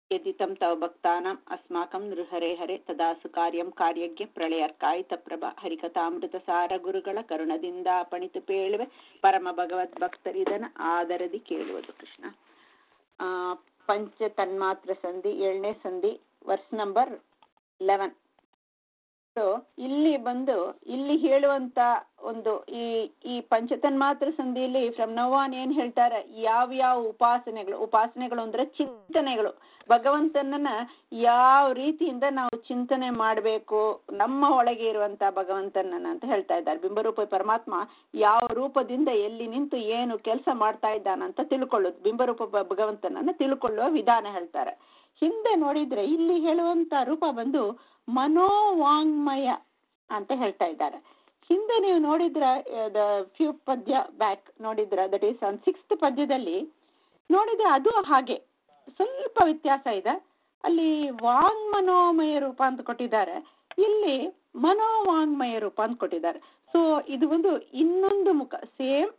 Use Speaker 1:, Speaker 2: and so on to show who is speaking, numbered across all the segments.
Speaker 1: यदितं तव भक्तानाम् अस्माकं नृहरे हरे तदा ಸುಕಾರ್ಯಂ ಕಾರ್ಯಜ್ಞ ಪ್ರಳಯರ್ಕಾಯಿತ ಪ್ರಭ ಹರಿಕಥಾಮೃತಸಾರ ಗುರುಗಳ ಕರುಣದಿಂದ ಪಣಿತು ಪೇಳುವೆ ಪರಮ ಭಗವದ್ ಭಕ್ತರಿದನ ಆದರದಿ ಕೇಳುವುದು ಕೃಷ್ಣ ಆ ಪಂಚ ತನ್ಮಾತ್ರ ಸಂಧಿ ಏಳನೇ ಸಂಧಿ ವರ್ಸ್ ನಂಬರ್ ಲೆವೆನ್ ಸೊ ಇಲ್ಲಿ ಬಂದು ಇಲ್ಲಿ ಹೇಳುವಂತ ಒಂದು ಈ ಈ ಪಂಚತನ್ಮಾತ್ರ ಸಂಧಿಯಲ್ಲಿ ಫ್ರಮ್ ನವಾನ್ ಏನ್ ಹೇಳ್ತಾರೆ ಯಾವ ಯಾವ ಉಪಾಸನೆಗಳು ಉಪಾಸನೆಗಳು ಅಂದ್ರೆ ಚಿಂತನೆಗಳು ಭಗವಂತನನ್ನ ಯಾವ ರೀತಿಯಿಂದ ನಾವು ಚಿಂತನೆ ಮಾಡಬೇಕು ನಮ್ಮ ಒಳಗೆ ಇರುವಂತ ಭಗವಂತನನ್ನ ಅಂತ ಹೇಳ್ತಾ ಇದ್ದಾರೆ ಬಿಂಬರೂಪ ಪರಮಾತ್ಮ ಯಾವ ರೂಪದಿಂದ ಎಲ್ಲಿ ನಿಂತು ಏನು ಕೆಲಸ ಮಾಡ್ತಾ ಇದ್ದಾನಂತ ತಿಳ್ಕೊಳ್ಳೋದು ಬಿಂಬರೂಪ ಭಗವಂತನನ್ನ ತಿಳ್ಕೊಳ್ಳುವ ವಿಧಾನ ಹೇಳ್ತಾರೆ ಹಿಂದೆ ನೋಡಿದ್ರೆ ಇಲ್ಲಿ ಹೇಳುವಂತ ರೂಪ ಬಂದು ಮನೋವಾಂಗ್ಮಯ ಅಂತ ಹೇಳ್ತಾ ಇದ್ದಾರೆ ಹಿಂದೆ ನೀವು ನೋಡಿದ್ರ ದ ಫ್ಯೂ ಪದ್ಯ ಬ್ಯಾಕ್ ನೋಡಿದ್ರ ದಟ್ ಈಸ್ ಆನ್ ಸಿಕ್ಸ್ತ್ ಪದ್ಯದಲ್ಲಿ ನೋಡಿದ್ರೆ ಅದು ಹಾಗೆ ಸ್ವಲ್ಪ ವ್ಯತ್ಯಾಸ ಇದೆ ಅಲ್ಲಿ ವಾಂಗ್ಮನೋಮಯ ರೂಪ ಅಂತ ಕೊಟ್ಟಿದ್ದಾರೆ ಇಲ್ಲಿ ಮನೋವಾಂಗ್ಮಯ ರೂಪ ಅಂತ ಕೊಟ್ಟಿದ್ದಾರೆ ಸೊ ಇದು ಒಂದು ಇನ್ನೊಂದು ಮುಖ ಸೇಮ್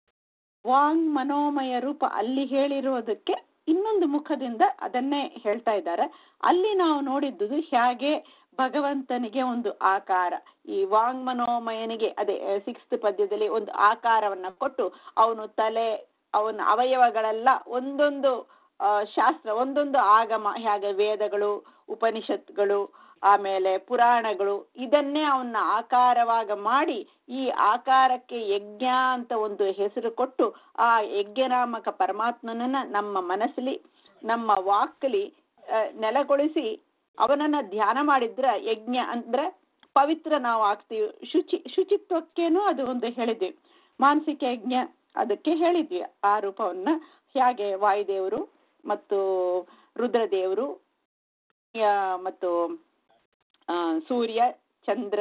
Speaker 1: ವಾಂಗ್ ಮನೋಮಯ ರೂಪ ಅಲ್ಲಿ ಹೇಳಿರುವುದಕ್ಕೆ ಇನ್ನೊಂದು ಮುಖದಿಂದ ಅದನ್ನೇ ಹೇಳ್ತಾ ಇದ್ದಾರೆ ಅಲ್ಲಿ ನಾವು ನೋಡಿದ್ದುದು ಹೇಗೆ ಭಗವಂತನಿಗೆ ಒಂದು ಆಕಾರ ಈ ವಾಂಗ್ಮನೋಮಯನಿಗೆ ಅದೇ ಸಿಕ್ಸ್ತ್ ಪದ್ಯದಲ್ಲಿ ಒಂದು ಆಕಾರವನ್ನ ಕೊಟ್ಟು ಅವನು ತಲೆ ಅವನ ಅವಯವಗಳೆಲ್ಲ ಒಂದೊಂದು ಶಾಸ್ತ್ರ ಒಂದೊಂದು ಆಗಮ ಹೇಗೆ ವೇದಗಳು ಉಪನಿಷತ್ಗಳು ಆಮೇಲೆ ಪುರಾಣಗಳು ಇದನ್ನೇ ಅವನ್ನ ಆಕಾರವಾಗ ಮಾಡಿ ಈ ಆಕಾರಕ್ಕೆ ಯಜ್ಞ ಅಂತ ಒಂದು ಹೆಸರು ಕೊಟ್ಟು ಆ ಯಜ್ಞನಾಮಕ ಪರಮಾತ್ಮನನ್ನ ನಮ್ಮ ಮನಸ್ಸಲ್ಲಿ ನಮ್ಮ ವಾಕ್ಕಲಿ ನೆಲೆಗೊಳಿಸಿ ಅವನನ್ನ ಧ್ಯಾನ ಮಾಡಿದ್ರ ಯಜ್ಞ ಅಂದ್ರೆ ಪವಿತ್ರ ನಾವು ಆಗ್ತೀವಿ ಶುಚಿ ಶುಚಿತ್ವಕ್ಕೇನು ಅದು ಒಂದು ಹೇಳಿದ್ವಿ ಮಾನಸಿಕ ಯಜ್ಞ ಅದಕ್ಕೆ ಹೇಳಿದ್ವಿ ಆ ರೂಪವನ್ನ ಹೇಗೆ ವಾಯುದೇವರು ಮತ್ತು ರುದ್ರದೇವರು ಮತ್ತು ಸೂರ್ಯ ಚಂದ್ರ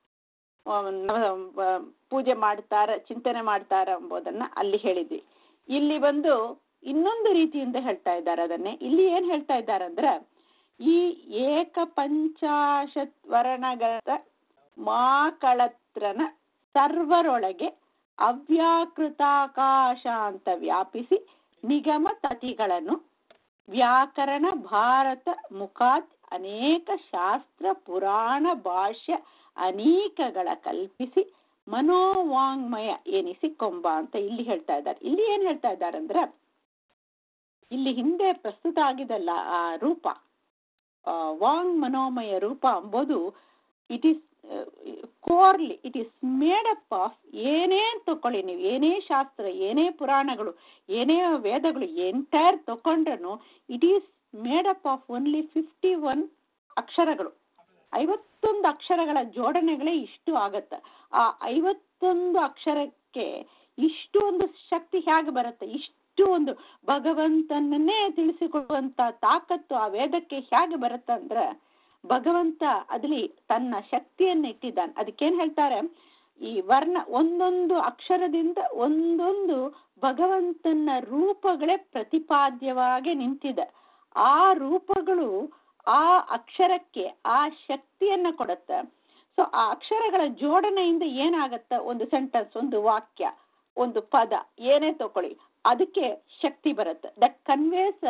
Speaker 1: ಪೂಜೆ ಮಾಡ್ತಾರ ಚಿಂತನೆ ಮಾಡ್ತಾರ ಎಂಬುದನ್ನ ಅಲ್ಲಿ ಹೇಳಿದ್ವಿ ಇಲ್ಲಿ ಬಂದು ಇನ್ನೊಂದು ರೀತಿಯಿಂದ ಹೇಳ್ತಾ ಇದ್ದಾರೆ ಅದನ್ನೇ ಇಲ್ಲಿ ಏನ್ ಹೇಳ್ತಾ ಇದ್ದಾರೆ ಅಂದ್ರೆ ಈ ಏಕ ಪಂಚಾಶತ್ ವರ್ಣಗತ ಮಾಕಳತ್ರನ ಸರ್ವರೊಳಗೆ ಅವ್ಯಾಕೃತಾಕಾಶ ಅಂತ ವ್ಯಾಪಿಸಿ ನಿಗಮ ತತಿಗಳನ್ನು ವ್ಯಾಕರಣ ಭಾರತ ಮುಖಾತ್ ಅನೇಕ ಶಾಸ್ತ್ರ ಪುರಾಣ ಭಾಷ್ಯ ಅನೇಕಗಳ ಕಲ್ಪಿಸಿ ಮನೋವಾಂಗ್ಮಯ ಎನಿಸಿ ಕೊಂಬ ಅಂತ ಇಲ್ಲಿ ಹೇಳ್ತಾ ಇದ್ದಾರೆ ಇಲ್ಲಿ ಏನ್ ಹೇಳ್ತಾ ಇದ್ದಾರೆ ಅಂದ್ರೆ ಇಲ್ಲಿ ಹಿಂದೆ ಪ್ರಸ್ತುತ ಆಗಿದಲ್ಲ ಆ ರೂಪ ವಾಂಗ್ ಮನೋಮಯ ರೂಪ ಎಂಬುದು ಇಟ್ ಈಸ್ ಕೋರ್ಲಿ it is made up of ಏನೇ ತಕೊಳ್ಳಿ ನೀವು ಏನೇ ಶಾಸ್ತ್ರ ಏನೇ ಪುರಾಣಗಳು ಏನೇ ವೇದಗಳು ಎಂಟೈರ್ ತಕೊಂಡ್ರು it is made up of only fifty one ಅಕ್ಷರಗಳು ಐವತ್ತೊಂದು ಅಕ್ಷರಗಳ ಜೋಡಣೆಗಳೇ ಇಷ್ಟು ಆಗತ್ತೆ ಆ ಐವತ್ತೊಂದು ಅಕ್ಷರಕ್ಕೆ ಇಷ್ಟು ಒಂದು ಶಕ್ತಿ ಹೇಗೆ ಬರುತ್ತೆ ಇಷ್ಟು ಒಂದು ಭಗವಂತನನ್ನೇ ತಿಳಿಸಿಕೊಡುವಂತ ತಾಕತ್ತು ಆ ವೇದಕ್ಕೆ ಹೇಗೆ ಬರುತ್ತೆ ಅಂದ್ರೆ ಭಗವಂತ ಅದ್ರಲ್ಲಿ ತನ್ನ ಶಕ್ತಿಯನ್ನು ಇಟ್ಟಿದ್ದಾನೆ ಅದಕ್ಕೇನ್ ಹೇಳ್ತಾರೆ ಈ ವರ್ಣ ಒಂದೊಂದು ಅಕ್ಷರದಿಂದ ಒಂದೊಂದು ಭಗವಂತನ ರೂಪಗಳೇ ಪ್ರತಿಪಾದ್ಯವಾಗಿ ನಿಂತಿದೆ ಆ ರೂಪಗಳು ಆ ಅಕ್ಷರಕ್ಕೆ ಆ ಶಕ್ತಿಯನ್ನ ಕೊಡುತ್ತೆ ಸೊ ಆ ಅಕ್ಷರಗಳ ಜೋಡಣೆಯಿಂದ ಏನಾಗತ್ತ ಒಂದು ಸೆಂಟೆನ್ಸ್ ಒಂದು ವಾಕ್ಯ ಒಂದು ಪದ ಏನೇ ತಕೊಳ್ಳಿ ಅದಕ್ಕೆ ಶಕ್ತಿ ಬರುತ್ತೆ that conveys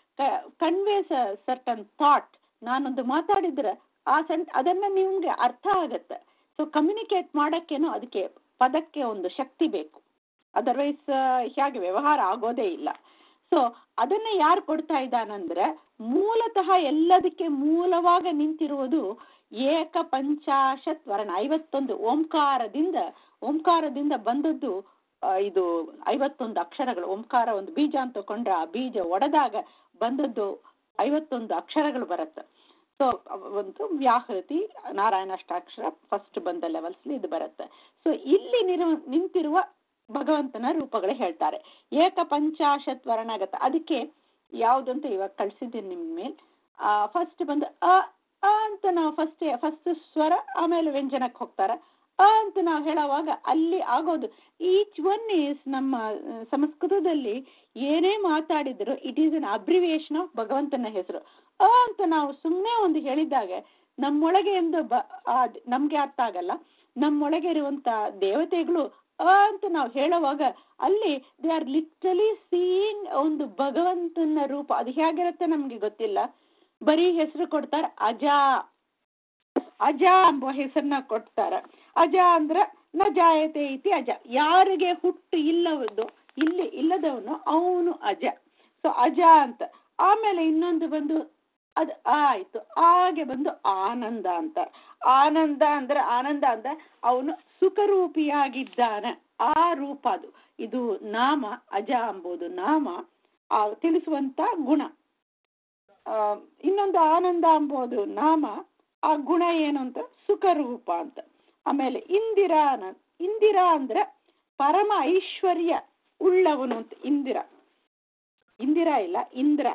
Speaker 1: conveys certain thought ನಾನೊಂದು ಮಾತಾಡಿದ್ರೆ ಆ ಸೆಂಟ್ ಅದನ್ನ ನಿಮ್ಗೆ ಅರ್ಥ ಆಗತ್ತೆ ಸೊ ಕಮ್ಯುನಿಕೇಟ್ ಮಾಡಕ್ಕೇನು ಅದಕ್ಕೆ ಪದಕ್ಕೆ ಒಂದು ಶಕ್ತಿ ಬೇಕು ಅದರ್ವೈಸ್ ಹೇಗೆ ವ್ಯವಹಾರ ಆಗೋದೇ ಇಲ್ಲ ಸೊ ಅದನ್ನ ಯಾರು ಕೊಡ್ತಾ ಇದ್ದಾನಂದ್ರೆ ಮೂಲತಃ ಎಲ್ಲದಕ್ಕೆ ಮೂಲವಾಗ ನಿಂತಿರುವುದು ಏಕ ಪಂಚಾಶತ್ ವರ್ಣ ಐವತ್ತೊಂದು ಓಂಕಾರದಿಂದ ಓಂಕಾರದಿಂದ ಬಂದದ್ದು ಇದು ಐವತ್ತೊಂದು ಅಕ್ಷರಗಳು ಓಂಕಾರ ಒಂದು ಬೀಜ ಅಂತ ತಕೊಂಡ್ರೆ ಆ ಬೀಜ ಒಡೆದಾಗ ಬಂದದ್ದು ಐವತ್ತೊಂದು ಅಕ್ಷರಗಳು ಬರುತ್ತೆ ಸೊ ಒಂದು ವ್ಯಾಹೃತಿ ನಾರಾಯಣಾಷ್ಟಾಕ್ಷರ ಫಸ್ಟ್ ಬಂದ ಲೆವೆಲ್ಸ್ ಇದು ಬರುತ್ತೆ ಸೊ ಇಲ್ಲಿ ನಿರು ನಿಂತಿರುವ ಭಗವಂತನ ರೂಪಗಳೇ ಹೇಳ್ತಾರೆ ಏಕ ಪಂಚಾಶತ್ ವರ್ಣಗತ ಅದಕ್ಕೆ ಯಾವುದಂತ ಇವಾಗ ಕಳ್ಸಿದ್ದೀನಿ ನಿಮ್ಮ ಮೇಲೆ ಫಸ್ಟ್ ಬಂದು ಅ ಅ ಅಂತ ನಾವು ಫಸ್ಟ್ ಫಸ್ಟ್ ಸ್ವರ ಆಮೇಲೆ ವ್ಯಂಜನಕ್ಕೆ ಹೋಗ್ತಾರೆ ಅ ಅಂತ ನಾವು ಹೇಳುವಾಗ ಅಲ್ಲಿ ಆಗೋದು ಈಚ್ ಒನ್ ಈಸ್ ನಮ್ಮ ಸಂಸ್ಕೃತದಲ್ಲಿ ಏನೇ ಮಾತಾಡಿದ್ರು it is an abbreviation of ಭಗವಂತನ ಹೆಸರು ಅ ಅಂತ ನಾವು ಸುಮ್ಮನೆ ಒಂದು ಹೇಳಿದಾಗ ನಮ್ಮೊಳಗೆ ಎಂದು ಬ ನಮ್ಗೆ ಅರ್ಥ ಆಗಲ್ಲ ನಮ್ಮೊಳಗೆ ಇರುವಂತ ದೇವತೆಗಳು ಅ ಅಂತ ನಾವು ಹೇಳುವಾಗ ಅಲ್ಲಿ ದೇ ಆರ್ ಲಿಟ್ರಲಿ ಸೀಯಿಂಗ್ ಒಂದು ಭಗವಂತನ ರೂಪ ಅದು ಹೇಗಿರುತ್ತೆ ನಮ್ಗೆ ಗೊತ್ತಿಲ್ಲ ಬರೀ ಹೆಸರು ಕೊಡ್ತಾರೆ ಅಜ ಅಜ ಎಂಬ ಹೆಸರನ್ನ ಕೊಡ್ತಾರೆ ಅಜ ಅಂದ್ರ ನ ಜಾಯತೆ ಇತಿ ಅಜ ಯಾರಿಗೆ ಹುಟ್ಟು ಇಲ್ಲವದು ಇಲ್ಲಿ ಇಲ್ಲದವನು ಅವನು ಅಜ ಸೊ ಅಜ ಅಂತ ಆಮೇಲೆ ಇನ್ನೊಂದು ಬಂದು ಅದು ಆಯ್ತು ಹಾಗೆ ಬಂದು ಆನಂದ ಅಂತ ಆನಂದ ಅಂದ್ರೆ ಆನಂದ ಅಂದ್ರೆ ಅವನು ಸುಖರೂಪಿಯಾಗಿದ್ದಾನೆ ಆ ರೂಪ ಅದು ಇದು ನಾಮ ಅಜ ಎಂಬುದು ನಾಮ ಆ ತಿಳಿಸುವಂತ ಗುಣ ಆ, ಇನ್ನೊಂದು ಆನಂದ ಎಂಬುದು ನಾಮ ಆ ಗುಣ ಏನು ಅಂತ ಸುಖರೂಪ ಅಂತ ಆಮೇಲೆ ಇಂದಿರಾ ಅನ- ಇಂದಿರಾ ಅಂದ್ರೆ ಪರಮ ಐಶ್ವರ್ಯ ಉಳ್ಳವನು ಅಂತ ಇಂದಿರ ಇಂದಿರಾ ಇಲ್ಲ ಇಂದ್ರ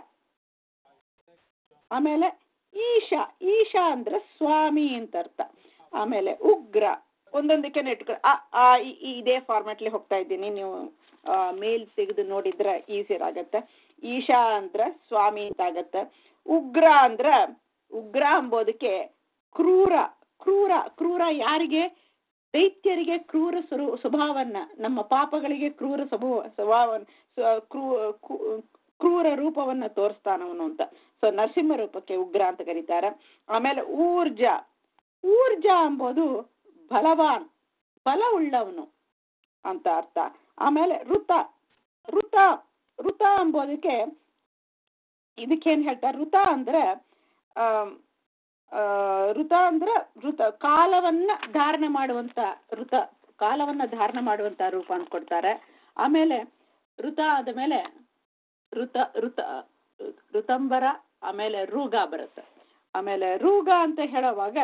Speaker 1: ಆಮೇಲೆ ಈಶಾ ಈಶಾ ಅಂದ್ರೆ ಸ್ವಾಮಿ ಅಂತ ಅರ್ಥ ಆಮೇಲೆ ಉಗ್ರ ಒಂದೊಂದಕ್ಕೆ ಇಟ್ಕೊಳ್ಳಿ ಆ ಆ ಈ ಈ ಇದೇ ಫಾರ್ಮೆಟ್ಲಿ ಹೋಗ್ತಾ ಇದ್ದೀನಿ ನೀವು ಮೇಲ್ ತೆಗೆದು ನೋಡಿದ್ರೆ ಈಸಿಯರ್ ಆಗತ್ತೆ ಈಶಾ ಅಂದ್ರೆ ಸ್ವಾಮಿ ಅಂತ ಆಗತ್ತೆ ಉಗ್ರ ಅಂದ್ರೆ ಉಗ್ರ ಎಂಬುದಕ್ಕೆ ಕ್ರೂರ ಕ್ರೂರ ಕ್ರೂರ ಯಾರಿಗೆ ದೈತ್ಯರಿಗೆ ಕ್ರೂರ ಸ್ವರೂ ಸ್ವಭಾವನ್ನ ನಮ್ಮ ಪಾಪಗಳಿಗೆ ಕ್ರೂರ ಸ್ವಭಾವ ಸ್ವಭಾವನ್ನ ಸ್ವ- ಕ್ರೂ- ಕ್ರೂ- ಕ್ರೂರ ರೂಪವನ್ನ ತೋರಿಸ್ತಾನವನು ಅಂತ ಸೊ ನರಸಿಂಹ ರೂಪಕ್ಕೆ ಉಗ್ರ ಅಂತ ಕರೀತಾರೆ ಆಮೇಲೆ ಊರ್ಜ ಊರ್ಜ ಎಂಬುದು ಬಲವಾನ್ ಬಲ ಉಳ್ಳವನು ಅಂತ ಅರ್ಥ ಆಮೇಲೆ ಋತ ಋತ ಋತ ಎಂಬುದಕ್ಕೆ ಇದಕ್ಕೇನ್ ಹೇಳ್ತಾರೆ ಋತ ಅಂದ್ರೆ ಆಮ್, ಆ, ಋತ ಅಂದ್ರೆ ಋತ ಕಾಲವನ್ನ ಧಾರಣೆ ಮಾಡುವಂತ ಋತ ಕಾಲವನ್ನ ಧಾರಣೆ ಮಾಡುವಂತ ರೂಪ ಅಂತ ಕೊಡ್ತಾರೆ ಆಮೇಲೆ ಋತ ಆದ ಮೇಲೆ ಋತ ಋತ ಋತಂಬರ ಆಮೇಲೆ ರೂಗ ಬರುತ್ತೆ ಆಮೇಲೆ ರೂಗ ಅಂತ ಹೇಳುವಾಗ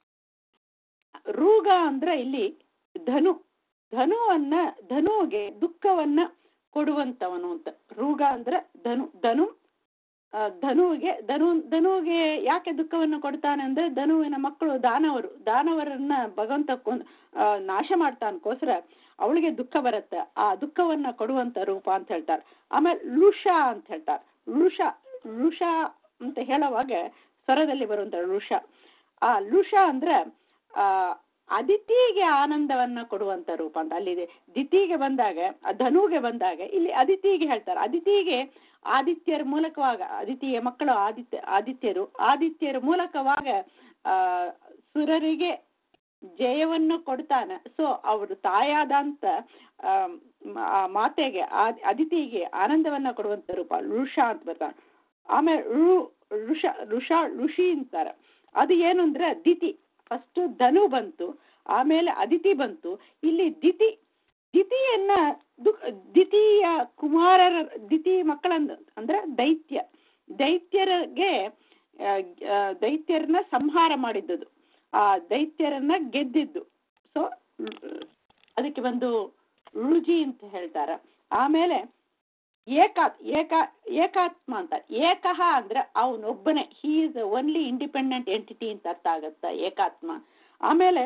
Speaker 1: ರೂಗ ಅಂದ್ರೆ ಇಲ್ಲಿ ಧನು ಧನುವನ್ನ ಧನುವಿಗೆ ದುಃಖವನ್ನ ಕೊಡುವಂತವನು ಅಂತ ರೂಗ ಅಂದ್ರೆ ಧನು ಧನು ಆ, ಧನುವಿಗೆ ಧನು ಧನುವಿಗೆ ಯಾಕೆ ದುಃಖವನ್ನು ಕೊಡ್ತಾನೆ ಅಂದ್ರೆ ಧನುವಿನ ಮಕ್ಕಳು ದಾನವರು ದಾನವರನ್ನ ಭಗವಂತ ಕೊಂದ್ ಆ, ನಾಶ ಮಾಡ್ತಾನಕ್ಕೋಸ್ಕರ ಅವಳಿಗೆ ದುಃಖ ಬರುತ್ತೆ ಆ ದುಃಖವನ್ನ ಕೊಡುವಂತ ರೂಪ ಅಂತ ಹೇಳ್ತಾರೆ ಆಮೇಲೆ ಲುಷ ಅಂತ ಹೇಳ್ತಾರೆ ಲುಷ ಲುಷ ಅಂತ ಹೇಳುವಾಗ ಸ್ವರದಲ್ಲಿ ಬರುವಂತ ಲುಷ ಆ ಲುಷ ಅಂದ್ರೆ ಆ ಅದಿತಿಗೆ ಆನಂದವನ್ನ ಕೊಡುವಂತ ರೂಪ ಅಂತ ಅಲ್ಲಿದೆ ದಿತಿಗೆ ಬಂದಾಗ ಆ ಧನುಗೆ ಬಂದಾಗ ಇಲ್ಲಿ ಅದಿತಿಗೆ ಹೇಳ್ತಾರೆ ಅದಿತಿಗೆ ಆದಿತ್ಯರ ಮೂಲಕವಾಗ ಆದಿತ್ಯ ಮಕ್ಕಳು ಆದಿತ್ಯ ಆದಿತ್ಯರು ಆದಿತ್ಯರ ಮೂಲಕವಾಗ ಆ ಸುರರಿಗೆ ಜಯವನ್ನು ಕೊಡ್ತಾನೆ ಸೊ ಅವರು ತಾಯಾದಂತ ಆ, ಮ- ಆ ಮಾತೆಗೆ ಆ- ಅದಿತಿಗೆ ಆನಂದವನ್ನ ಕೊಡುವಂತ ರೂಪ ಋಷ ಅಂತ ಬರ್ತಾನೆ ಆಮೇಲೆ ಋ ಋಷ ಋಷ ಋಷಿ ಅಂತಾರೆ ಅದು ಏನು ಅಂದ್ರೆ ದಿತಿ ಫಸ್ಟ್ ಧನು ಬಂತು ಆಮೇಲೆ ಅದಿತಿ ಬಂತು ಇಲ್ಲಿ ದಿತಿ ದಿತಿಯನ್ನ ದು- ದಿತಿಯ ಕುಮಾರರ ದಿತಿ ಮಕ್ಕಳಂದ ಅಂದ್ರೆ ದೈತ್ಯ ದೈತ್ಯರಿಗೆ ಆ, ಆ, ದೈತ್ಯರನ್ನ ಸಂಹಾರ ಮಾಡಿದ್ದುದು ಆ ದೈತ್ಯರನ್ನ ಗೆದ್ದಿದ್ದು ಸೊ ಅದಕ್ಕೆ ಒಂದು ರುಜಿ ಅಂತ ಹೇಳ್ತಾರೆ ಆಮೇಲೆ ಏಕಾತ್ ಏಕ ಏಕಾತ್ಮ ಅಂತ ಏಕಃ ಅಂದ್ರೆ ಅವನೊಬ್ಬನೇ he is only independent entity ಅಂತ ಅರ್ಥ ಆಗತ್ತ ಏಕಾತ್ಮ ಆಮೇಲೆ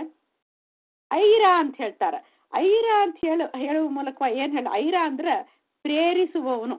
Speaker 1: ಐರ ಅಂತ ಹೇಳ್ತಾರೆ ಐರ ಅಂತ ಹೇಳು ಹೇಳುವ ಮೂಲಕ ಏನ್ ಹೇಳ ಐರ ಅಂದ್ರೆ ಪ್ರೇರಿಸುವವನು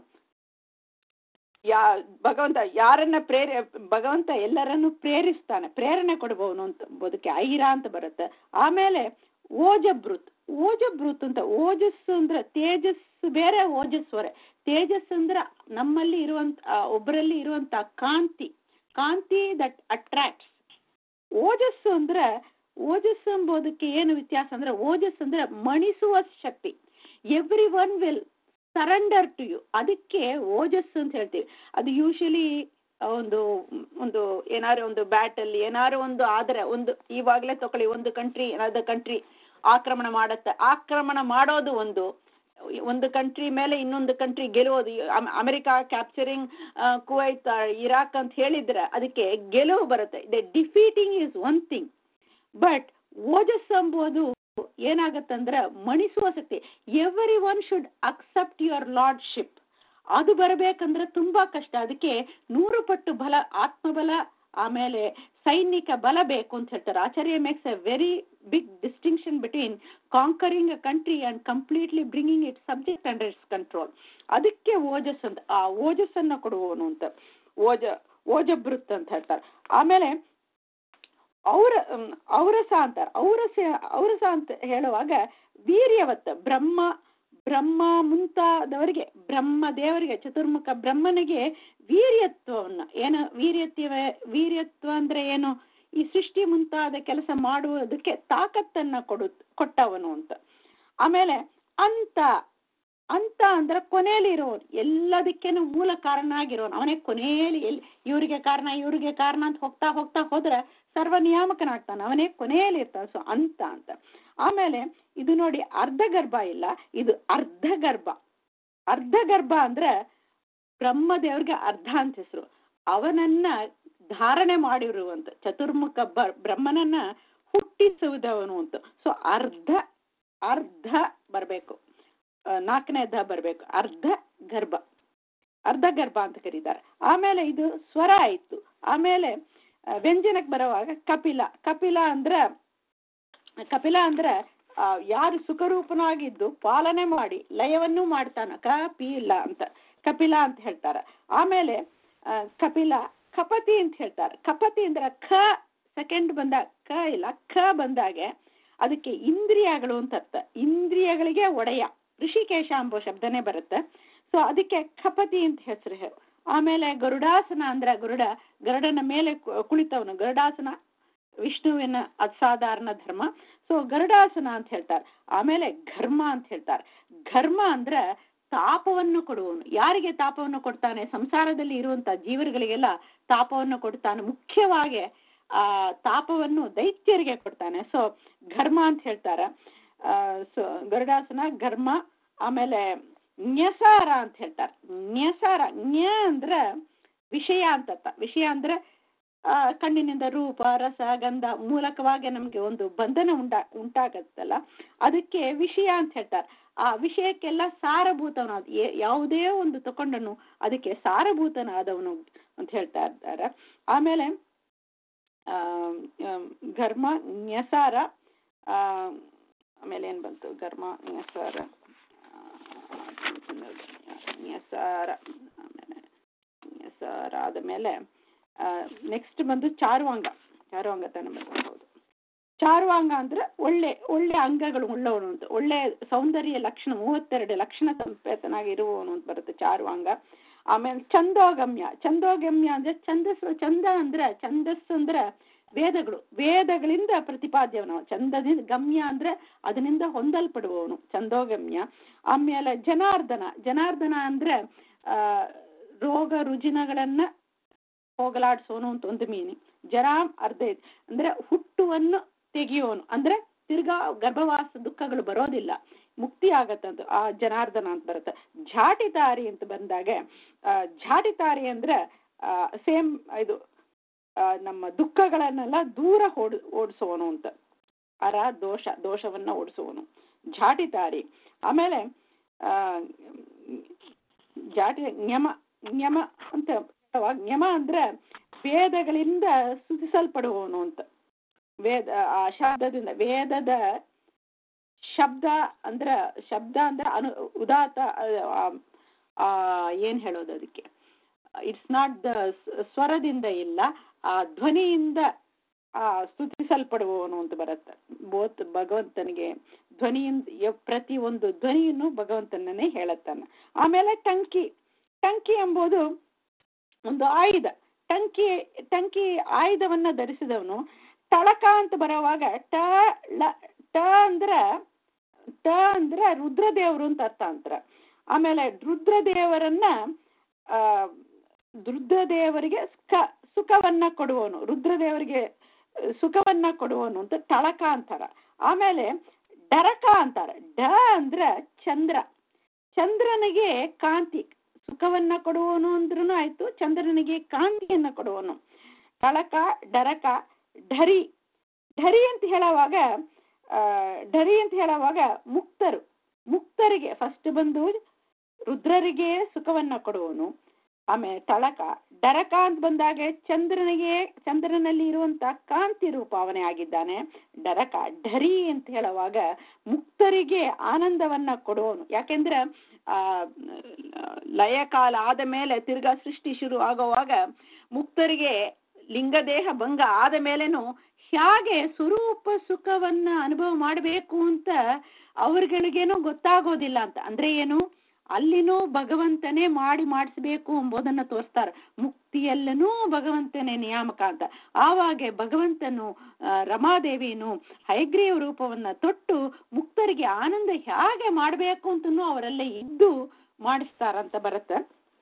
Speaker 1: ಯಾ ಭಗವಂತ ಯಾರನ್ನ ಪ್ರೇರ ಭಗವಂತ ಎಲ್ಲರನ್ನು ಪ್ರೇರಿಸ್ತಾನೆ ಪ್ರೇರಣೆ ಕೊಡುವವನು ಅಂತ ಬದುಕೆ ಐರ ಅಂತ ಬರುತ್ತೆ ಆಮೇಲೆ ಓಜಭೃತ್ ಓಜಭೃತ್ ಅಂತ ಓಜಸ್ಸು ಅಂದ್ರೆ ತೇಜಸ್ಸು ಬೇರೆ ಓಜಸ್ಸು ಬೇರೆ ತೇಜಸ್ ಅಂದ್ರೆ ನಮ್ಮಲ್ಲಿ ಇರುವಂತ ಆ, ಒಬ್ಬರಲ್ಲಿ ಇರುವಂತ ಕಾಂತಿ ಕಾಂತಿ ದಟ್ ಅಟ್ರಾಕ್ಟ್ಸ್ ಓಜಸ್ಸು ಅಂದ್ರೆ ಓಜಸ್ಸು ಎಂಬುದಕ್ಕೆ ಏನು ವ್ಯತ್ಯಾಸ ಅಂದ್ರೆ ಓಜಸ್ ಅಂದ್ರೆ ಮಣಿಸುವ ಶಕ್ತಿ every one will surrender to you ಅದಕ್ಕೆ ಓಜಸ್ಸು ಅಂತ ಹೇಳ್ತೀವಿ ಅದು ಯೂಶಲಿ ಒಂದು ಒಂದು ಏನಾದ್ರು ಒಂದು ಬ್ಯಾಟಲ್ಲಿ ಏನಾದ್ರು ಒಂದು ಆದರೆ ಒಂದು ಇವಾಗಲೇ ತಗೊಳ್ಳಿ ಒಂದು ಕಂಟ್ರಿ ಏನಾದ್ರು ಕಂಟ್ರಿ ಆಕ್ರಮಣ ಮಾಡುತ್ತೆ ಆಕ್ರಮಣ ಮಾಡೋದು ಒಂದು ಒಂದು ಕಂಟ್ರಿ ಮೇಲೆ ಇನ್ನೊಂದು ಕಂಟ್ರಿ ಗೆಲ್ಲುವುದು ಅಮ್- ಅಮೆರಿಕ ಕ್ಯಾಪ್ಚರಿಂಗ್ ಕುವೈತ್ ಆ, ಇರಾಕ್ ಅಂತ ಹೇಳಿದ್ರೆ ಅದಕ್ಕೆ ಗೆಲುವು ಬರುತ್ತೆ the defeating is one thing but ಓಜಸ್ ಎಂಬುದು ಏನಾಗತ್ತಂದ್ರೆ ಮಣಿಸುವ ಶಕ್ತಿ every one should accept your lordship ಅದು ಬರಬೇಕಂದ್ರೆ ತುಂಬಾ ಕಷ್ಟ ಅದಕ್ಕೆ ನೂರು ಪಟ್ಟು ಬಲ ಆತ್ಮಬಲ ಆಮೇಲೆ ಸೈನಿಕ ಬಲ ಬೇಕು ಅಂತ ಹೇಳ್ತಾರೆ Acharya makes a very big distinction between conquering a country and completely bringing it subject under its control ಅದಕ್ಕೆ ಓಜಸ್ ಅಂತ ಆ ಓಜಸ್ಸನ್ನ ಕೊಡುವವನು ಅಂತ ಓಜ ಓಜಭೃತ್ ಅಂತ ಹೇಳ್ತಾರೆ ಆಮೇಲೆ ಔರ ಹ್ಮ್, ಔರಸ ಅಂತಾರೆ ಔರಸ ಔರಸ ಅಂತ ಹೇಳುವಾಗ ವೀರ್ಯವತ್ತ ಬ್ರಹ್ಮ ಬ್ರಹ್ಮ ಮುಂತಾದವರಿಗೆ ಬ್ರಹ್ಮ ದೇವರಿಗೆ ಚತುರ್ಮುಖ ಬ್ರಹ್ಮನಿಗೆ ವೀರ್ಯತ್ವವನ್ನ ಏನು ವೀರ್ಯತ್ವ ವೀರ್ಯತ್ವ ಅಂದ್ರೆ ಏನು ಈ ಸೃಷ್ಟಿ ಮುಂತಾದ ಕೆಲಸ ಮಾಡುವುದಕ್ಕೆ ತಾಕತ್ತನ್ನ ಕೊಡು ಕೊಟ್ಟವನು ಅಂತ ಆಮೇಲೆ ಅಂತ ಅಂತ ಅಂದ್ರೆ ಕೊನೆಯಲ್ಲಿ ಇರೋನು ಎಲ್ಲದಕ್ಕೇನು ಮೂಲ ಕಾರಣ ಆಗಿರೋನು ಅವನೇ ಕೊನೆಯಲ್ಲಿ ಎಲ್ಲಿ ಇವರಿಗೆ ಕಾರಣ ಇವರಿಗೆ ಕಾರಣ ಅಂತ ಹೋಗ್ತಾ ಹೋಗ್ತಾ ಹೋದ್ರೆ ಸರ್ವ ನಿಯಾಮಕನಾಗ್ತಾನೆ ಅವನೇ ಕೊನೆಯಲ್ಲಿ ಇರ್ತಾನೆ ಸೊ ಅಂತ ಅಂತ ಆಮೇಲೆ ಇದು ನೋಡಿ ಅರ್ಧ ಗರ್ಭ ಇಲ್ಲ ಇದು ಅರ್ಧ ಗರ್ಭ ಅರ್ಧ ಗರ್ಭ ಅಂದ್ರೆ ಬ್ರಹ್ಮದೇವ್ರಿಗೆ ಅರ್ಧ ಅಂತ ಹೆಸರು ಅವನನ್ನ ಧಾರಣೆ ಮಾಡಿರುವಂತ ಚತುರ್ಮುಖ ಬ- ಬ್ರಹ್ಮನನ್ನ ಹುಟ್ಟಿಸುವುದವನು ಅಂತ ಸೊ ಅರ್ಧ ಅರ್ಧ ಬರಬೇಕು ನಾಲ್ಕನೇ ದ ಬರಬೇಕು ಅರ್ಧ ಗರ್ಭ ಅರ್ಧ ಗರ್ಭ ಅಂತ ಕರೀತಾರೆ ಆಮೇಲೆ ಇದು ಸ್ವರ ಆಯ್ತು ಆಮೇಲೆ ಆ, ವ್ಯಂಜನಕ್ಕೆ ಬರುವಾಗ ಕಪಿಲ ಕಪಿಲ ಅಂದ್ರೆ ಕಪಿಲ ಅಂದ್ರೆ ಆ, ಯಾರು ಸುಖರೂಪನಾಗಿದ್ದು ಪಾಲನೆ ಮಾಡಿ ಲಯವನ್ನು ಮಾಡ್ತಾನ ಕಪಿಲ ಅಂತ ಕಪಿಲ ಅಂತ ಹೇಳ್ತಾರೆ ಆಮೇಲೆ ಆ, ಕಪಿಲ ಕಪತಿ ಅಂತ ಹೇಳ್ತಾರೆ ಕಪತಿ ಅಂದ್ರೆ ಖ ಸೆಕೆಂಡ್ ಬಂದ ಕ ಇಲ್ಲ ಖ ಬಂದಾಗೆ ಅದಕ್ಕೆ ಇಂದ್ರಿಯಗಳು ಅಂತ ಅರ್ಥ ಇಂದ್ರಿಯಗಳಿಗೆ ಒಡೆಯ ಋಷಿಕೇಶ ಎಂಬ ಶಬ್ದನೇ ಬರುತ್ತೆ ಸೊ ಅದಕ್ಕೆ ಕಪತಿ ಅಂತ ಹೆಸರು ಆಮೇಲೆ ಗರುಡಾಸನ ಅಂದ್ರೆ ಗರುಡ ಗರುಡನ ಮೇಲೆ ಕು- ಕುಳಿತವನು ಗರುಡಾಸನ ವಿಷ್ಣುವಿನ ಅಸಾಧಾರಣ ಧರ್ಮ ಸೊ ಗರುಡಾಸನ ಅಂತ ಹೇಳ್ತಾರೆ ಆಮೇಲೆ ಘರ್ಮ ಅಂತ ಹೇಳ್ತಾರೆ ಘರ್ಮ ಅಂದ್ರೆ ತಾಪವನ್ನು ಕೊಡುವವನು ಯಾರಿಗೆ ತಾಪವನ್ನು ಕೊಡ್ತಾನೆ ಸಂಸಾರದಲ್ಲಿ ಇರುವಂತ ಜೀವರುಗಳಿಗೆಲ್ಲ ತಾಪವನ್ನು ಕೊಡ್ತಾನೆ ಮುಖ್ಯವಾಗಿ ಆ ತಾಪವನ್ನು ದೈತ್ಯರಿಗೆ ಕೊಡ್ತಾನೆ ಸೊ ಘರ್ಮ ಅಂತ ಹೇಳ್ತಾರೆ ಸೊ ಗರುಡಾಸನ ಘರ್ಮ ಆಮೇಲೆ ನ್ಯಸಾರ ಅಂತ ಹೇಳ್ತಾರೆ ನ್ಯಸಾರ ನ್ಯ ಅಂದ್ರೆ ವಿಷಯ ಅಂತ ಅರ್ಥ. ವಿಷಯ ಅಂದ್ರೆ ಆ, ಕಣ್ಣಿನಿಂದ ರೂಪ ರಸ ಗಂಧ ಮೂಲಕವಾಗಿ ನಮ್ಗೆ ಒಂದು ಬಂಧನ ಉಂಟಾ ಉಂಟಾಗತ್ತಲ್ಲ ಅದಕ್ಕೆ ವಿಷಯ ಅಂತ ಹೇಳ್ತಾರೆ ಆ ವಿಷಯಕ್ಕೆಲ್ಲ ಸಾರಭೂತವನಾದ ಯಾವುದೇ ಒಂದು ತಕೊಂಡನು ಅದಕ್ಕೆ ಸಾರಭೂತನಾದವನು ಅಂತ ಹೇಳ್ತಾ ಇದ್ದಾರೆ ಆಮೇಲೆ ಆ, ಆಮ್, ಘರ್ಮ ನ್ಯಸಾರ ಆ, ಆಮೇಲೆ ಏನ್ ಬಂತು ಘರ್ಮ ನ್ಯಸಾರ ಆ, ನ್ಯಸಾರ ಆಮೇಲೆ ನ್ಯಸಾರ ಆದಮೇಲೆ ನೆಕ್ಸ್ಟ್ ಬಂದು ಚಾರುವಾಂಗ ಚಾರುವಾಂಗ ತಾನೆ ಬರ್ಬೋದು ಚಾರುವಾಂಗ ಅಂದ್ರೆ ಒಳ್ಳೆ ಒಳ್ಳೆ ಅಂಗಗಳು ಉಳ್ಳವನು ಅಂತ ಒಳ್ಳೆ ಸೌಂದರ್ಯ ಲಕ್ಷಣ ಮೂವತ್ತೆರಡು ಲಕ್ಷಣ ಸಂಪೇತನಾಗಿ ಇರುವವನು ಅಂತ ಬರುತ್ತೆ ಚಾರುವಾಂಗ ಆಮೇಲೆ ಚಂದೋಗಮ್ಯ ಚಂದೋಗಮ್ಯ ಅಂದ್ರೆ ಛಂದಸ್ಸು ಚಂದ ಅಂದ್ರೆ ಛಂದಸ್ಸು ಅಂದ್ರೆ ವೇದಗಳು ವೇದಗಳಿಂದ ಪ್ರತಿಪಾದ್ಯವನು ಚಂದದಿಂದ ಗಮ್ಯ ಅಂದ್ರೆ ಅದರಿಂದ ಹೊಂದಲ್ಪಡುವವನು ಚಂದೋಗಮ್ಯ ಆಮೇಲೆ ಜನಾರ್ದನ ಜನಾರ್ದನ ಅಂದ್ರೆ ಆ ರೋಗ ರುಜಿನಗಳನ್ನ ಹೋಗಲಾಡಿಸೋನು ಅಂತ ಒಂದು ಮೀನಿ ಜರಾಮ್ ಅರ್ಧ ಐತಿ. ಅಂದ್ರೆ ಹುಟ್ಟುವನ್ನು ತೆಗೆಯೋನು ಅಂದ್ರೆ ತಿರ್ಗಾ ಗರ್ಭವಾಸ ದುಃಖಗಳು ಬರೋದಿಲ್ಲ ಮುಕ್ತಿ ಆಗತ್ತಂತ ಆ ಜನಾರ್ದನ ಅಂತ ಬರುತ್ತೆ ಝಾಟಿತಾರಿ ಅಂತ ಬಂದಾಗ ಆ, ಝಾಟಿತಾರಿ ಅಂದ್ರೆ ಸೇಮ್ ಇದು ಆ, ನಮ್ಮ ದುಃಖಗಳನ್ನೆಲ್ಲ ದೂರ ಓಡ್ ಓಡಿಸೋನು ಅಂತ ಅರ ದೋಷ ದೋಷವನ್ನ ಓಡಿಸುವನು ಝಾಟಿತಾರಿ ಆಮೇಲೆ ಆ ಜಾಟಿ ಜ್ಞಮ ಜ್ಞಮ ಅಂತ ಹೇಳುವಾಗ ಜ್ಞಮ ಅಂದ್ರೆ ವೇದಗಳಿಂದ ಸ್ತುತಿಸಲ್ಪಡುವವನು ಅಂತ ವೇದ ಆ ಶಬ್ದದಿಂದ ವೇದದ ಶಬ್ದ ಅಂದ್ರ ಶಬ್ದ ಅಂದ್ರೆ ಅನು ಉದಾತ್ತ ಆ, ಆ, ಏನ್ ಹೇಳೋದು ಅದಕ್ಕೆ ಇಟ್ಸ್ ನಾಟ್ ದ ಸ್ವರದಿಂದ ಇಲ್ಲ ಆ ಧ್ವನಿಯಿಂದ ಆ ಸ್ತುತಿಸಲ್ಪಡುವವನು ಅಂತ ಬರುತ್ತೆ ಬೋತ್ ಭಗವಂತನಿಗೆ ಧ್ವನಿಯಿಂದ ಯ- ಪ್ರತಿ ಒಂದು ಧ್ವನಿಯನ್ನು ಭಗವಂತನನ್ನೇ ಹೇಳುತ್ತಾನೆ ಆಮೇಲೆ ಟಂಕಿ ಟಂಕಿ ಎಂಬುದು ಒಂದು ಆಯುಧ ಟಂಕಿ ಟಂಕಿ ಆಯುಧವನ್ನ ಧರಿಸಿದವನು ಟಳಕ ಅಂತ ಬರೋವಾಗ ಟ ಳ ಟ ಅಂದ್ರ ಟ ಅಂದ್ರ ರುದ್ರದೇವರು ಅಂತ ಅರ್ಥ ಅಂತರ ಆಮೇಲೆ ರುದ್ರದೇವರನ್ನ ಆ ರುದ್ರದೇವರಿಗೆ ಸುಖ ಸುಖವನ್ನ ಕೊಡುವವನು ರುದ್ರದೇವರಿಗೆ ಆ, ಸುಖವನ್ನ ಕೊಡುವವನು ಅಂತ ಟಳಕ ಅಂತಾರ ಆಮೇಲೆ ಡರಕ ಅಂತಾರೆ ಡ ಅಂದ್ರ ಚಂದ್ರ ಚಂದ್ರನಿಗೆ ಕಾಂತಿ ಸುಖವನ್ನ ಕೊಡುವವನು ಅಂದ್ರೂ ಆಯ್ತು ಚಂದ್ರನಿಗೆ ಕಾಂತಿಯನ್ನ ಕೊಡುವವನು ಟಳಕ ಡರಕ ಢರಿ ಢರಿ ಅಂತ ಹೇಳುವಾಗ ಆ, ಢರಿ ಅಂತ ಹೇಳುವಾಗ ಮುಕ್ತರು ಮುಕ್ತರಿಗೆ ಫಸ್ಟ್ ಬಂದು ರುದ್ರರಿಗೆ ಸುಖವನ್ನ ಕೊಡುವವನು ಆಮೇಲೆ ತಳಕ ಡರಕ ಅಂತ ಬಂದಾಗ ಚಂದ್ರನಿಗೆ ಚಂದ್ರನಲ್ಲಿ ಇರುವಂತ ಕಾಂತಿ ರೂಪ ಅವನೇ ಆಗಿದ್ದಾನೆ ಡರಕ ಢರಿ ಅಂತ ಹೇಳುವಾಗ ಮುಕ್ತರಿಗೆ ಆನಂದವನ್ನ ಕೊಡುವವನು ಯಾಕೆಂದ್ರೆ ಆ ಲಯಕಾಲ ಆದ ಮೇಲೆ ತಿರ್ಗಾ ಸೃಷ್ಟಿ ಶುರು ಆಗುವಾಗ ಮುಕ್ತರಿಗೆ ಲಿಂಗದೇಹ ಭಂಗ ಆದ ಮೇಲೇನು ಹೇಗೆ ಸ್ವರೂಪ ಸುಖವನ್ನ ಅನುಭವ ಮಾಡಬೇಕು ಅಂತ ಅವ್ರಗಳಿಗೇನೋ ಗೊತ್ತಾಗೋದಿಲ್ಲ ಅಂತ ಅಂದ್ರೆ ಏನು ಅಲ್ಲಿನೂ ಭಗವಂತನೇ ಮಾಡಿ ಮಾಡಿಸ್ಬೇಕು ಎಂಬುದನ್ನ ತೋರಿಸ್ತಾರೆ ಮುಕ್ತಿಯಲ್ಲನೂ ಭಗವಂತನೇ ನಿಯಾಮಕ ಅಂತ ಆವಾಗೆ ಭಗವಂತನು ಆ, ರಮಾದೇವಿನು ಹೈಗ್ರೀವ ರೂಪವನ್ನ ತೊಟ್ಟು ಮುಕ್ತರಿಗೆ ಆನಂದ ಹೇಗೆ ಮಾಡಬೇಕು ಅಂತನೂ ಅವರೆಲ್ಲ ಇದ್ದು ಮಾಡಿಸ್ತಾರಂತ ಬರುತ್ತೆ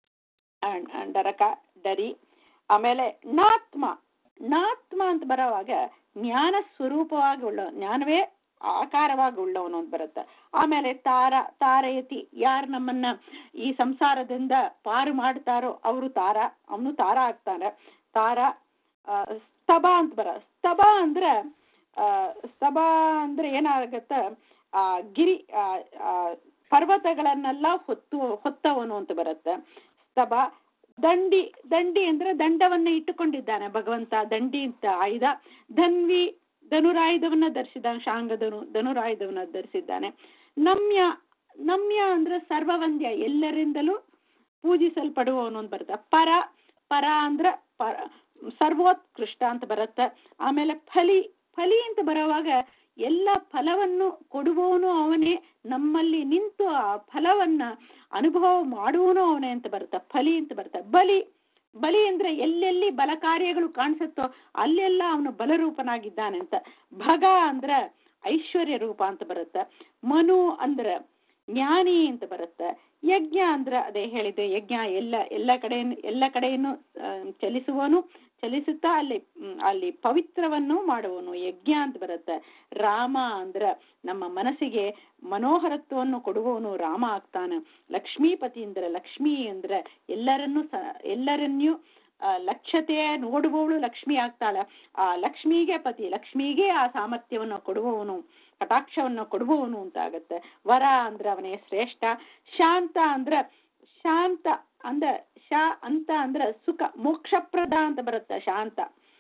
Speaker 1: ಅಣ್- ಅಣ್ ಡರಕ ಡರಿ ಆಮೇಲೆ ನಾತ್ಮ ನಾತ್ಮ ಅಂತ ಬರೋವಾಗ ಜ್ಞಾನ ಸ್ವರೂಪವಾಗಿ ಉಳ್ಳ ಜ್ಞಾನವೇ ಆಕಾರವಾಗಿ ಉಳ್ಳವನು ಅಂತ ಬರುತ್ತೆ ಆಮೇಲೆ ತಾರ ತಾರಯತಿ ಯಾರು ನಮ್ಮನ್ನ ಈ ಸಂಸಾರದಿಂದ ಪಾರು ಮಾಡ್ತಾರೋ ಅವರು ತಾರ ಅವನು ತಾರ ಆಗ್ತಾನೆ ತಾರ ಆ, ಸ್ತಬ ಅಂತ ಬರ ಸ್ತಬ ಅಂದ್ರೆ ಆ, ಸ್ತಬ ಅಂದ್ರೆ ಏನಾಗತ್ತ ಆ ಗಿರಿ ಆ, ಆ, ಪರ್ವತಗಳನ್ನೆಲ್ಲ ಹೊತ್ತು ಹೊತ್ತವನು ಅಂತ ಬರುತ್ತೆ ಸ್ತಬ ದಂಡಿ ದಂಡಿ ಅಂದ್ರೆ ದಂಡವನ್ನ ಇಟ್ಟುಕೊಂಡಿದ್ದಾನೆ ಭಗವಂತ ದಂಡಿ ಅಂತ ಆಯುಧ ಧನ್ವಿ ಧನುರಾಯುಧವನ್ನ ಧರಿಸಿದ್ದಾನೆ ಶಾಂಗಧನು ಧನುರಾಯುಧವನ್ನ ಧರಿಸಿದ್ದಾನೆ ನಮ್ಯ ನಮ್ಯ ಅಂದ್ರೆ ಸರ್ವವಂದ್ಯ ಎಲ್ಲರಿಂದಲೂ ಪೂಜಿಸಲ್ಪಡುವವನು ಅಂತ ಬರುತ್ತೆ ಪರ ಪರ ಅಂದ್ರ ಪರ ಸರ್ವೋತ್ಕೃಷ್ಟ ಅಂತ ಬರುತ್ತೆ ಆಮೇಲೆ ಫಲಿ ಫಲಿ ಅಂತ ಬರುವಾಗ ಎಲ್ಲ ಫಲವನ್ನು ಕೊಡುವವನು ಅವನೇ ನಮ್ಮಲ್ಲಿ ನಿಂತು ಆ ಫಲವನ್ನ ಅನುಭವ ಮಾಡುವನು ಅವನೇ ಅಂತ ಬರುತ್ತೆ ಫಲಿ ಅಂತ ಬರುತ್ತೆ ಬಲಿ ಬಲಿ ಅಂದ್ರೆ ಎಲ್ಲೆಲ್ಲಿ ಬಲ ಕಾರ್ಯಗಳು ಕಾಣಿಸುತ್ತೋ ಅಲ್ಲೆಲ್ಲ ಅವನು ಬಲರೂಪನಾಗಿದ್ದಾನೆ ಅಂತ ಭಗ ಅಂದ್ರ ಐಶ್ವರ್ಯ ರೂಪ ಅಂತ ಬರುತ್ತೆ ಮನು ಅಂದ್ರ ಜ್ಞಾನಿ ಅಂತ ಬರುತ್ತೆ ಯಜ್ಞ ಅಂದ್ರ ಅದೇ ಹೇಳಿದೆ ಯಜ್ಞ ಎಲ್ಲ ಎಲ್ಲ ಕಡೆ ಎಲ್ಲ ಕಡೆಯನ್ನು ಆ, ಚಲಿಸುವನು ಚಲಿಸುತ್ತಾ ಅಲ್ಲಿ ಮ್, ಅಲ್ಲಿ ಪವಿತ್ರವನ್ನು ಮಾಡುವನು ಯಜ್ಞ ಅಂತ ಬರುತ್ತೆ ರಾಮ ಅಂದ್ರ ನಮ್ಮ ಮನಸ್ಸಿಗೆ ಮನೋಹರತ್ವವನ್ನು ಕೊಡುವವನು ರಾಮ ಆಗ್ತಾನೆ ಲಕ್ಷ್ಮೀಪತಿ ಅಂದ್ರೆ ಲಕ್ಷ್ಮಿ ಅಂದ್ರೆ ಎಲ್ಲರನ್ನೂ ಸ ಎಲ್ಲರನ್ನೂ ಆ, ಲಕ್ಷ್ಯತೆ ನೋಡುವವಳು ಲಕ್ಷ್ಮಿ ಆಗ್ತಾಳೆ ಆ ಲಕ್ಷ್ಮಿಗೆ ಪತಿ ಲಕ್ಷ್ಮಿಗೆ ಆ ಸಾಮರ್ಥ್ಯವನ್ನು ಕೊಡುವವನು ಕಟಾಕ್ಷವನ್ನು ಕೊಡುವವನು ಅಂತ ಆಗತ್ತೆ ವರ ಅಂದ್ರೆ ಅವನೇ ಶ್ರೇಷ್ಠ ಶಾಂತ ಅಂದ್ರ ಶಾಂತ ಅಂದ್ರ ಶಾ ಅಂತ ಅಂದ್ರ ಸುಖ ಮೋಕ್ಷಪ್ರದ ಅಂತ ಬರುತ್ತೆ ಶಾಂತ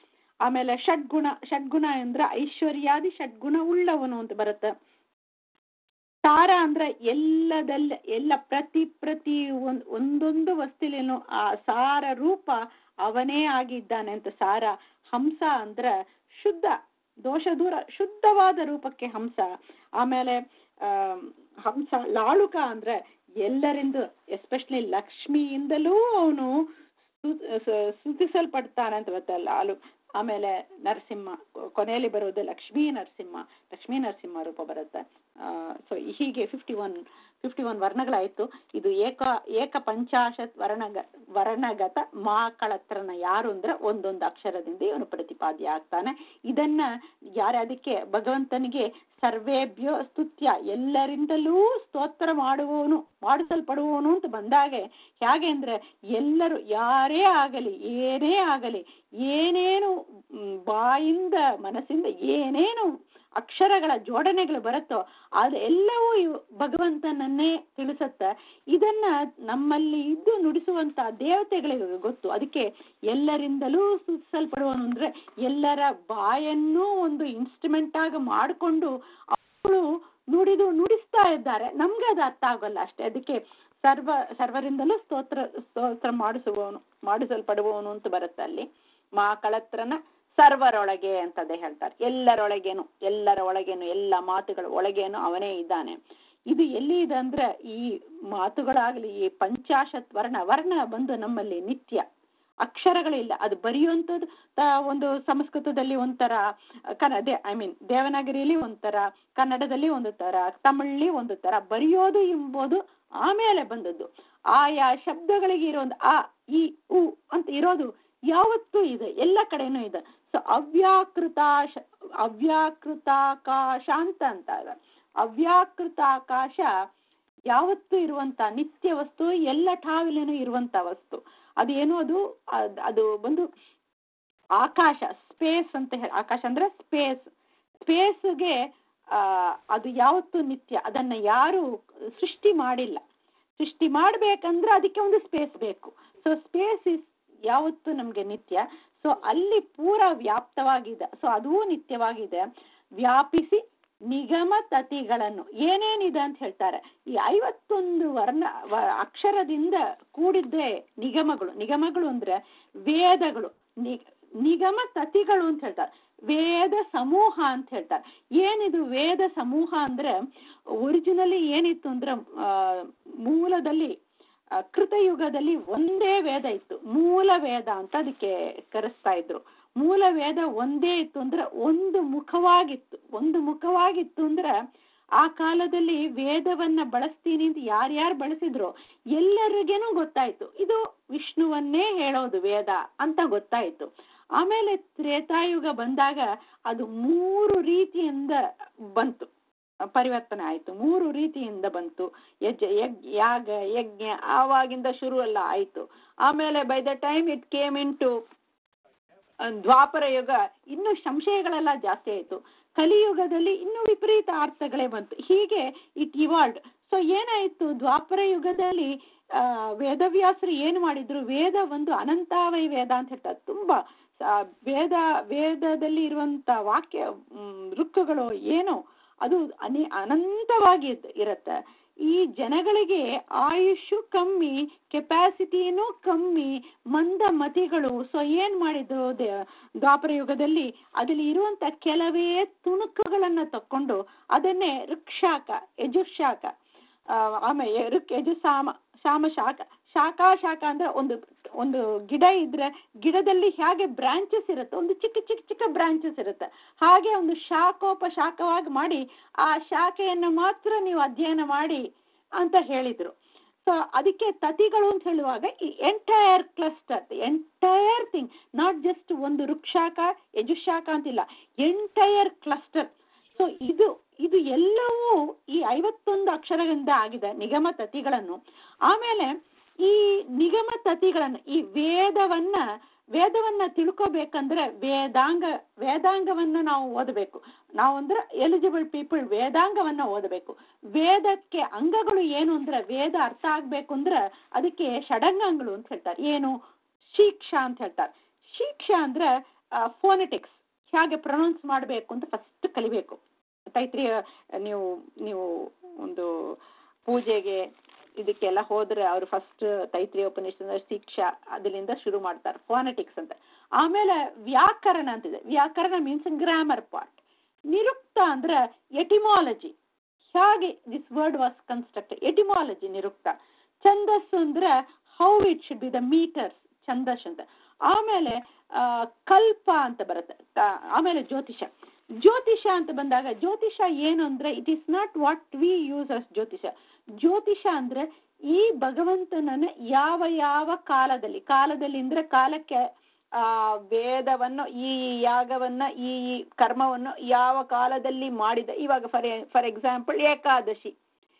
Speaker 1: ಆಮೇಲೆ ಷಡ್ಗುಣ ಷಡ್ಗುಣ ಅಂದ್ರ ಐಶ್ವರ್ಯಾದಿ ಷಡ್ಗುಣ ಉಳ್ಳವನು ಅಂತ ಬರುತ್ತೆ ತಾರ ಅಂದ್ರ ಎಲ್ಲದಲ್ಲ ಎಲ್ಲ ಪ್ರತಿ ಪ್ರತಿ ಒಂದ್ ಒಂದೊಂದು ವಸ್ತುಲೇನು ಆ ಸಾರ ರೂಪ ಅವನೇ ಆಗಿದ್ದಾನೆ ಅಂತ ಸಾರ ಹಂಸ ಅಂದ್ರ ಶುದ್ಧ ದೋಷ ದೂರ ಶುದ್ಧವಾದ ರೂಪಕ್ಕೆ ಹಂಸ ಆಮೇಲೆ ಆ ಹಂಸ ಲಾಳುಕ ಅಂದ್ರೆ ಎಲ್ಲರಿಂದ ಎಸ್ಪೆಷಲಿ ಲಕ್ಷ್ಮಿಯಿಂದಲೂ ಅವನು ಸ್ತುತಿಸಲ್ಪಡ್ತಾನೆ ಅಂತ ಬರುತ್ತೆ ಲಾಲು ಆಮೇಲೆ ನರಸಿಂಹ ಕೊ- ಕೊನೆಯಲ್ಲಿ ಬರೋದು ಲಕ್ಷ್ಮೀ ನರಸಿಂಹ ಲಕ್ಷ್ಮೀ ನರಸಿಂಹ ರೂಪ ಬರುತ್ತೆ ಸೊ ಹೀಗೆ ಫಿಫ್ಟಿ ಒನ್ ಫಿಫ್ಟಿ ಒನ್ ವರ್ಣಗಳಾಯ್ತು ಇದು ಏಕ ಏಕ ಪಂಚಾಶತ್ ವರ್ಣಗ ವರ್ಣಗತ ಮಾಕಳತ್ರನ ಯಾರು ಅಂದ್ರೆ ಒಂದೊಂದು ಅಕ್ಷರದಿಂದ ಇವನು ಪ್ರತಿಪಾದ್ಯ ಆಗ್ತಾನೆ ಇದನ್ನ ಯಾರ ಅದಕ್ಕೆ ಭಗವಂತನಿಗೆ ಸರ್ವೇಭ್ಯೋ ಸ್ತುತ್ಯ ಎಲ್ಲರಿಂದಲೂ ಸ್ತೋತ್ರ ಮಾಡುವವನು ಮಾಡಿಸಲ್ಪಡುವವನು ಅಂತ ಬಂದಾಗೆ ಹೇಗೆ ಅಂದ್ರೆ ಎಲ್ಲರೂ ಯಾರೇ ಆಗಲಿ ಏನೇ ಆಗಲಿ ಏನೇನು ಮ್, ಬಾಯಿಂದ ಮನಸ್ಸಿಂದ ಏನೇನು ಅಕ್ಷರಗಳ ಜೋಡಣೆಗಳು ಬರುತ್ತೋ ಅದೆಲ್ಲವೂ ಇವು ಭಗವಂತನನ್ನೇ ತಿಳಿಸುತ್ತೆ ಇದನ್ನ ನಮ್ಮಲ್ಲಿ ಇದ್ದು ನುಡಿಸುವಂತ ದೇವತೆಗಳಿಗೆ ಗೊತ್ತು ಅದಕ್ಕೆ ಎಲ್ಲರಿಂದಲೂ ಸೂಚಿಸಲ್ಪಡುವನು ಅಂದ್ರೆ ಎಲ್ಲರ ಬಾಯನ್ನೂ ಒಂದು ಇನ್ಸ್ಟ್ರುಮೆಂಟ್ ಆಗಿ ಮಾಡಿಕೊಂಡು ಅವಳು ನುಡಿದು ನುಡಿಸ್ತಾ ಇದ್ದಾರೆ ನಮ್ಗೆ ಅದು ಅರ್ಥ ಆಗೋಲ್ಲ ಅಷ್ಟೇ ಅದಕ್ಕೆ ಸರ್ವ ಸರ್ವರಿಂದಲೂ ಸ್ತೋತ್ರ ಸ್ತೋತ್ರ ಮಾಡಿಸುವವನು ಮಾಡಿಸಲ್ಪಡುವವನು ಅಂತ ಬರುತ್ತೆ ಅಲ್ಲಿ ಮಾ ಕಳತ್ರನ ಸರ್ವರೊಳಗೆ ಅಂತದೇ ಹೇಳ್ತಾರೆ ಎಲ್ಲರೊಳಗೇನು ಎಲ್ಲರ ಒಳಗೇನು ಎಲ್ಲ ಮಾತುಗಳ ಒಳಗೇನು ಅವನೇ ಇದ್ದಾನೆ ಇದು ಎಲ್ಲಿ ಇದೆ ಅಂದ್ರೆ ಈ ಮಾತುಗಳಾಗಲಿ ಈ ಪಂಚಾಶತ್ ವರ್ಣ ವರ್ಣ ಬಂದು ನಮ್ಮಲ್ಲಿ ನಿತ್ಯ ಅಕ್ಷರಗಳಿಲ್ಲ ಅದು ಬರೆಯುವಂಥದ್ದು ತ- ಒಂದು ಸಂಸ್ಕೃತದಲ್ಲಿ ಒಂಥರ ಕನ್ನಡ ಐ ಮೀನ್ ದೇವನಾಗರಿಯಲ್ಲಿ ಒಂಥರ ಕನ್ನಡದಲ್ಲಿ ಒಂದು ತರ ತಮಿಳಲ್ಲಿ ಒಂದು ತರ ಬರೆಯೋದು ಎಂಬುದು ಆಮೇಲೆ ಬಂದದ್ದು ಆಯಾ ಶಬ್ದಗಳಿಗೆ ಇರೋ ಒಂದು ಆ ಇ ಉ ಅಂತ ಇರೋದು ಯಾವತ್ತೂ ಇದೆ ಎಲ್ಲ ಕಡೆನೂ ಇದೆ ಸೊ ಅವ್ಯಾಕೃತಾಶ ಅವ್ಯಾಕೃತಾಕಾಶ ಅಂತ ಅಂತಾರೆ ಅವ್ಯಾಕೃತಾಕಾಶ ಯಾವತ್ತೂ ಇರುವಂತ ನಿತ್ಯ ವಸ್ತು ಎಲ್ಲ ಠಾವಿಲೇನೂ ಇರುವಂತ ವಸ್ತು ಅದೇನು ಅದು ಅದ್- ಅದು ಬಂದು ಆಕಾಶ ಸ್ಪೇಸ್ ಅಂತ ಹೇಳಿ ಆಕಾಶ ಅಂದ್ರೆ ಸ್ಪೇಸ್ ಸ್ಪೇಸ್ಗೆ ಆ ಅದು ಯಾವತ್ತೂ ನಿತ್ಯ ಅದನ್ನ ಯಾರು ಸೃಷ್ಟಿ ಮಾಡಿಲ್ಲ ಸೃಷ್ಟಿ ಮಾಡ್ಬೇಕಂದ್ರೆ ಅದಕ್ಕೆ ಒಂದು ಸ್ಪೇಸ್ ಬೇಕು ಸೊ ಸ್ಪೇಸ್ ಇಸ್ ಯಾವತ್ತೂ ನಮ್ಗೆ ನಿತ್ಯ ಸೊ ಅಲ್ಲಿ ಪೂರ ವ್ಯಾಪ್ತವಾಗಿದೆ ಸೊ ಅದೂ ನಿತ್ಯವಾಗಿದೆ ವ್ಯಾಪಿಸಿ ನಿಗಮ ತತಿಗಳನ್ನು ಏನೇನಿದೆ ಅಂತ ಹೇಳ್ತಾರೆ ಈ ಐವತ್ತೊಂದು ವರ್ಣ ವ- ಅಕ್ಷರದಿಂದ ಕೂಡಿದ್ದೇ ನಿಗಮಗಳು ನಿಗಮಗಳು ಅಂದ್ರೆ ವೇದಗಳು ನಿ- ನಿಗಮ ತತಿಗಳು ಅಂತ ಹೇಳ್ತಾರೆ ವೇದ ಸಮೂಹ ಅಂತ ಹೇಳ್ತಾರೆ ಏನಿದು ವೇದ ಸಮೂಹ ಅಂದ್ರೆ ಒರಿಜಿನಲಿ ಏನಿತ್ತು ಅಂದ್ರೆ ಆ, ಮೂಲದಲ್ಲಿ ಆ, ಕೃತಯುಗದಲ್ಲಿ ಒಂದೇ ವೇದ ಇತ್ತು ಮೂಲ ವೇದ ಅಂತ ಅದಕ್ಕೆ ಕರೆಸ್ತಾ ಇದ್ರು ಮೂಲ ವೇದ ಒಂದೇ ಇತ್ತು ಅಂದ್ರೆ ಒಂದು ಮುಖವಾಗಿತ್ತು ಒಂದು ಮುಖವಾಗಿತ್ತು ಅಂದ್ರೆ ಆ ಕಾಲದಲ್ಲಿ ವೇದವನ್ನ ಬಳಸ್ತೀನಿ ಅಂತ ಯಾರ್ಯಾರು ಬಳಸಿದ್ರು ಎಲ್ಲರಿಗೇನು ಗೊತ್ತಾಯ್ತು ಇದು ವಿಷ್ಣುವನ್ನೇ ಹೇಳೋದು ವೇದ ಅಂತ ಗೊತ್ತಾಯ್ತು ಆಮೇಲೆ ತ್ರೇತಾಯುಗ ಬಂದಾಗ ಅದು ಮೂರು ರೀತಿಯಿಂದ ಬಂತು ಪರಿವರ್ತನೆ ಆಯ್ತು ಮೂರು ರೀತಿಯಿಂದ ಬಂತು ಯಜ್ಞ ಯಜ್ಞ ಯಾಗ ಯಜ್ಞ ಆವಾಗಿಂದ ಶುರು ಎಲ್ಲ ಆಯ್ತು ಆಮೇಲೆ by the time it came into Dwapara yuga ಇನ್ನು ಸಂಶಯಗಳೆಲ್ಲ ಜಾಸ್ತಿ ಆಯಿತು ಕಲಿಯುಗದಲ್ಲಿ ಇನ್ನೂ ವಿಪರೀತ ಅರ್ಥಗಳೇ ಬಂತು ಹೀಗೆ ಇಟ್ ಇವಾಲ್ಡ್ ಸೊ ಏನಾಯಿತು ದ್ವಾಪರ ಯುಗದಲ್ಲಿ ಆ, ವೇದವ್ಯಾಸರು ಏನು ಮಾಡಿದ್ರು ವೇದ ಒಂದು ಅನಂತಾವೈ ವೇದ ಅಂತ ಹೇಳ್ತಾರೆ ತುಂಬಾ ಆ, ವೇದ ವೇದದಲ್ಲಿ ಇರುವಂತ ವಾಕ್ಯ ಮ್, ಋಕ್ಕುಗಳು ಏನೋ ಅದು ಅನಿ ಅನಂತವಾಗಿ ಇದ್- ಇರತ್ತೆ ಈ ಜನಗಳಿಗೆ ಆಯುಷು ಕಮ್ಮಿ ಕೆಪಾಸಿಟಿನೂ ಕಮ್ಮಿ ಮಂದ ಮತಿಗಳು ಸೊ ಏನ್ ಮಾಡಿದ್ರು ದೇ- ದ್ವಾಪರ ಯುಗದಲ್ಲಿ ಅದಲ್ಲಿ ಇರುವಂತ ಕೆಲವೇ ತುಣುಕುಗಳನ್ನ ತಕೊಂಡು ಅದನ್ನೇ ಋಕ್ಷಾಕ ಯಜುಶಾಕ ಆ, ಆಮೇಲೆ ಋಕ್ ಯಜು ಸಾಮ ಶಾಮ ಶಾಖ ಶಾಖ ಶಾಖ ಅಂದ್ರೆ ಒಂದು ಒಂದು ಗಿಡ ಇದ್ರೆ ಗಿಡದಲ್ಲಿ ಹೇಗೆ ಬ್ರಾಂಚಸ್ ಇರುತ್ತೆ ಒಂದು ಚಿಕ್ಕ ಚಿಕ್ಕ ಚಿಕ್ಕ ಬ್ರಾಂಚಸ್ ಇರುತ್ತೆ ಹಾಗೆ ಒಂದು ಶಾಖೋಪಶಾಖವಾಗಿ ಮಾಡಿ ಆ ಶಾಖೆಯನ್ನು ಮಾತ್ರ ನೀವು ಅಧ್ಯಯನ ಮಾಡಿ ಅಂತ ಹೇಳಿದ್ರು ಸೊ ಅದಕ್ಕೆ ತತಿಗಳು ಅಂತ ಹೇಳುವಾಗ ಈ entire cluster entire thing not just ಒಂದು ಋಕ್ಷಾಕ ಯಜುಶಾಖ ಅಂತಿಲ್ಲ ಎಂಟೈರ್ ಕ್ಲಸ್ಟರ್ ಸೊ ಇದು ಇದು ಎಲ್ಲವೂ ಈ ಐವತ್ತೊಂದು ಅಕ್ಷರಗಳಿಂದ ಆಗಿದೆ ನಿಗಮ ತತಿಗಳನ್ನು ಆಮೇಲೆ ಈ ನಿಗಮ ತತಿಗಳನ್ನ ಈ ವೇದವನ್ನ ವೇದವನ್ನ ತಿಳ್ಕೋಬೇಕಂದ್ರೆ ವೇದಾಂಗ ವೇದಾಂಗವನ್ನ ನಾವು ಓದಬೇಕು ನಾವು ಅಂದ್ರೆ ಎಲಿಜಿಬಲ್ ಪೀಪಲ್ ವೇದಾಂಗವನ್ನ ಓದಬೇಕು ವೇದಕ್ಕೆ ಅಂಗಗಳು ಏನು ಅಂದ್ರೆ ವೇದ ಅರ್ಥ ಆಗ್ಬೇಕು ಅಂದ್ರೆ ಅದಕ್ಕೆ ಷಡಂಗಗಳು ಅಂತ ಹೇಳ್ತಾರೆ ಏನು ಶಿಕ್ಷಾ ಅಂತ ಹೇಳ್ತಾರೆ ಶಿಕ್ಷಾ ಅಂದ್ರೆ ಫೋನೆಟಿಕ್ಸ್ ಹೇಗೆ ಪ್ರೊನೌನ್ಸ್ ಮಾಡಬೇಕು ಅಂತ ಫಸ್ಟ್ ಕಲಿಬೇಕು ತೈತ್ರಿಯ ನೀವು ನೀವು ಒಂದು ಪೂಜೆಗೆ ಇದಕ್ಕೆಲ್ಲ ಹೋದ್ರೆ ಅವರು ಫಸ್ಟ್ ತೈತ್ರಿಯ ಉಪನಿಷತ್ ಶಿಕ್ಷಾ ಅದರಿಂದ ಶುರು ಮಾಡ್ತಾರೆ ಫೋನೆಟಿಕ್ಸ್ ಅಂತ ಆಮೇಲೆ ವ್ಯಾಕರಣ ಅಂತಿದೆ ವ್ಯಾಕರಣ ಮೀನ್ಸ್ ಗ್ರಾಮರ್ ಪಾರ್ಟ್ ನಿರುಕ್ತ ಅಂದ್ರೆ ಎಟಿಮಾಲಜಿ ಹೇಗೆ this word was construct etymology ನಿರುಕ್ತ ಛಂದಸ್ಸು ಅಂದ್ರೆ how it should be the meters ಛಂದಸ್ ಅಂತ ಆಮೇಲೆ ಆ, ಕಲ್ಪ ಅಂತ ಬರುತ್ತೆ ಕ- ಆಮೇಲೆ ಜ್ಯೋತಿಷ ಜ್ಯೋತಿಷ ಅಂತ ಬಂದಾಗ ಜ್ಯೋತಿಷ ಏನು ಅಂದ್ರೆ it is not what we use us ಜ್ಯೋತಿಷ ಜ್ಯೋತಿಷ ಅಂದ್ರೆ ಈ ಭಗವಂತನನ್ನ ಯಾವ ಯಾವ ಕಾಲದಲ್ಲಿ ಕಾಲದಲ್ಲಿ ಅಂದ್ರೆ ಕಾಲಕ್ಕೆ ಆ ವೇದವನ್ನು ಈ ಯಾಗವನ್ನ ಈ ಈ ಕರ್ಮವನ್ನು ಯಾವ ಕಾಲದಲ್ಲಿ ಮಾಡಿದ ಇವಾಗ ಫಾರ್ ಫಾರ್ ಎಕ್ಸಾಂಪಲ್ ಏಕಾದಶಿ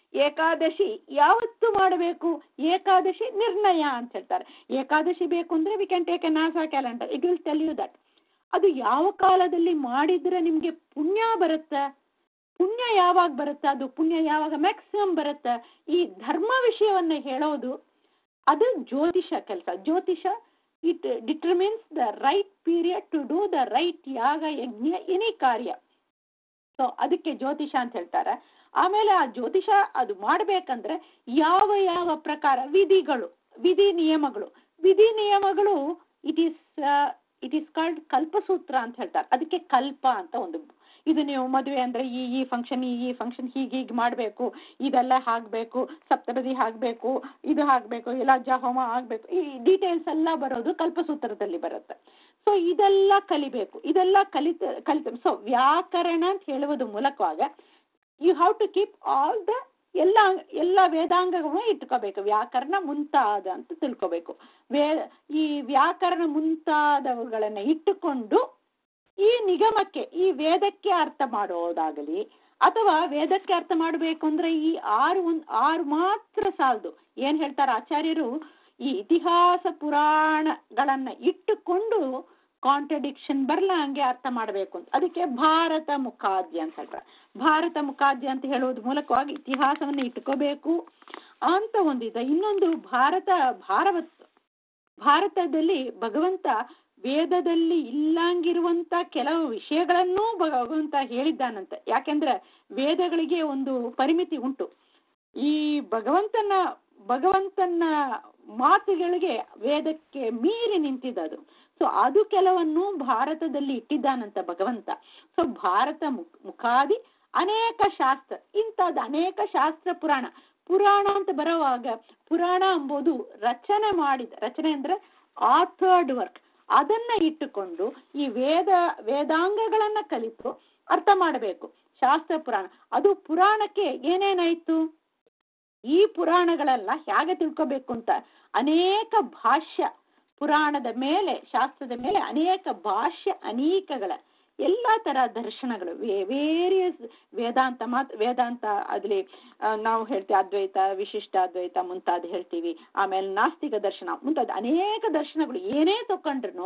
Speaker 1: ಏಕಾದಶಿ ಯಾವತ್ತು ಮಾಡಬೇಕು ಏಕಾದಶಿ ನಿರ್ಣಯ ಅಂತ ಹೇಳ್ತಾರೆ ಏಕಾದಶಿ ಬೇಕು ಅಂದ್ರೆ we can take a NASA calendar it will tell you that ಅದು ಯಾವ ಕಾಲದಲ್ಲಿ ಮಾಡಿದ್ರೆ ನಿಮ್ಗೆ ಪುಣ್ಯ ಬರುತ್ತೆ ಪುಣ್ಯ ಯಾವಾಗ ಬರುತ್ತೆ ಅದು ಪುಣ್ಯ ಯಾವಾಗ ಮ್ಯಾಕ್ಸಿಮಮ್ ಬರುತ್ತೆ ಈ ಧರ್ಮ ವಿಷಯವನ್ನ ಹೇಳೋದು ಅದು ಜ್ಯೋತಿಷ ಕೆಲಸ ಜ್ಯೋತಿಷ it determines the right period to do the right ಯಾಗ ಯಜ್ಞ ಎನಿ ಕಾರ್ಯ ಸೊ ಅದಕ್ಕೆ ಜ್ಯೋತಿಷ ಅಂತ ಹೇಳ್ತಾರೆ ಆಮೇಲೆ ಆ ಜ್ಯೋತಿಷ ಅದು ಮಾಡ್ಬೇಕಂದ್ರೆ ಯಾವ ಯಾವ ಪ್ರಕಾರ ವಿಧಿಗಳು ವಿಧಿ ನಿಯಮಗಳು ವಿಧಿ ನಿಯಮಗಳು it is it is called ಕಲ್ಪಸೂತ್ರ ಅಂತ ಹೇಳ್ತಾರೆ ಅದಕ್ಕೆ ಕಲ್ಪ ಅಂತ ಒಂದು ಇದು ನೀವು ಮದುವೆ ಅಂದ್ರೆ ಈ ಈ ಫಂಕ್ಷನ್ ಈ ಈ ಫಂಕ್ಷನ್ ಹೀಗೆ ಹೀಗೆ ಮಾಡಬೇಕು ಇದೆಲ್ಲ ಹಾಕಬೇಕು ಸಪ್ತಪದಿ ಹಾಕಬೇಕು ಇದು ಹಾಕಬೇಕು ಇಲಾಜ ಹೋಮ ಆಗಬೇಕು ಈ ಡೀಟೇಲ್ಸ್ ಎಲ್ಲ ಬರೋದು ಕಲ್ಪಸೂತ್ರದಲ್ಲಿ ಬರುತ್ತೆ ಸೊ ಇದೆಲ್ಲ ಕಲಿಬೇಕು ಇದೆಲ್ಲ ಕಲಿತ ಕಲಿತ ಸೊ ವ್ಯಾಕರಣ ಅಂತ ಹೇಳುವುದು ಮೂಲಕವಾಗ you have to keep all the ಎಲ್ಲ ಎಲ್ಲ ವೇದಾಂಗಗಳನ್ನು ಇಟ್ಕೋಬೇಕು ವ್ಯಾಕರಣ ಮುಂತಾದ ಅಂತ ತಿಳ್ಕೋಬೇಕು ವೇ ಈ ವ್ಯಾಕರಣ ಮುಂತಾದವುಗಳನ್ನ ಇಟ್ಟುಕೊಂಡು ಈ ನಿಗಮಕ್ಕೆ ಈ ವೇದಕ್ಕೆ ಅರ್ಥ ಮಾಡೋದಾಗಲಿ ಅಥವಾ ವೇದಕ್ಕೆ ಅರ್ಥ ಮಾಡಬೇಕು ಅಂದ್ರೆ ಈ ಆರು ಒಂದ್ ಆರು ಮಾತ್ರ ಸಾಲದು ಏನ್ ಹೇಳ್ತಾರೆ ಆಚಾರ್ಯರು ಈ ಇತಿಹಾಸ ಪುರಾಣಗಳನ್ನ ಇಟ್ಟುಕೊಂಡು ಕಾಂಟ್ರಡಿಕ್ಷನ್ ಬರಲ್ಲ ಹಂಗೆ ಅರ್ಥ ಮಾಡಬೇಕು ಅಂತ ಅದಕ್ಕೆ ಭಾರತ ಮುಖಾದ್ಯ ಅಂತ ಹೇಳ್ತಾರೆ ಭಾರತ ಮುಖಾದ್ಯ ಅಂತ ಹೇಳೋದ್ ಮೂಲಕವಾಗಿ ಇತಿಹಾಸವನ್ನ ಇಟ್ಕೋಬೇಕು ಅಂತ ಒಂದಿದೆ ಇನ್ನೊಂದು ಭಾರತ ಭಾರವತ್ ಭಾರತದಲ್ಲಿ ಭಗವಂತ ವೇದದಲ್ಲಿ ಇಲ್ಲಂಗಿರುವಂತ ಕೆಲವು ವಿಷಯಗಳನ್ನೂ ಭಗವಂತ ಹೇಳಿದ್ದಾನಂತೆ ಯಾಕೆಂದ್ರೆ ವೇದಗಳಿಗೆ ಒಂದು ಪರಿಮಿತಿ ಉಂಟು ಈ ಭಗವಂತನ ಭಗವಂತನ ಮಾತುಗಳಿಗೆ ವೇದಕ್ಕೆ ಮೀರಿ ನಿಂತಿದ್ದದು ಸೊ ಅದು ಕೆಲವನ್ನು ಭಾರತದಲ್ಲಿ ಇಟ್ಟಿದ್ದಾನಂತ ಭಗವಂತ ಸೊ ಭಾರತ ಮುಖ ಮುಖಾದಿ ಅನೇಕ ಶಾಸ್ತ್ರ ಇಂಥದ್ದು ಅನೇಕ ಶಾಸ್ತ್ರ ಪುರಾಣ ಪುರಾಣ ಅಂತ ಬರುವಾಗ ಪುರಾಣ ಎಂಬುದು ರಚನೆ ಮಾಡಿದ ರಚನೆ ಅಂದ್ರೆ ಆಥರ್ಡ್ ವರ್ಕ್ ಅದನ್ನ ಇಟ್ಟುಕೊಂಡು ಈ ವೇದ ವೇದಾಂಗಗಳನ್ನ ಕಲಿತು ಅರ್ಥ ಮಾಡಬೇಕು ಶಾಸ್ತ್ರ ಪುರಾಣ ಅದು ಪುರಾಣಕ್ಕೆ ಏನೇನಾಯ್ತು ಈ ಪುರಾಣಗಳೆಲ್ಲ ಹೇಗೆ ತಿಳ್ಕೋಬೇಕು ಅಂತ ಅನೇಕ ಭಾಷ್ಯ ಪುರಾಣದ ಮೇಲೆ ಶಾಸ್ತ್ರದ ಮೇಲೆ ಅನೇಕ ಭಾಷ್ಯ ಅನೇಕಗಳ ಎಲ್ಲಾ ತರ ದರ್ಶನಗಳು ವೇರಿಯಸ್ ವೇದಾಂತ ಮಾತ್ ವೇದಾಂತ ಅದ್ಲಿ ಆ, ನಾವು ಹೇಳ್ತೀವಿ ಅದ್ವೈತ ವಿಶಿಷ್ಟ ಅದ್ವೈತ ಮುಂತಾದ ಹೇಳ್ತೀವಿ ಆಮೇಲೆ ನಾಸ್ತಿಕ ದರ್ಶನ ಮುಂತಾದ ಅನೇಕ ದರ್ಶನಗಳು ಏನೇ ತಕೊಂಡ್ರು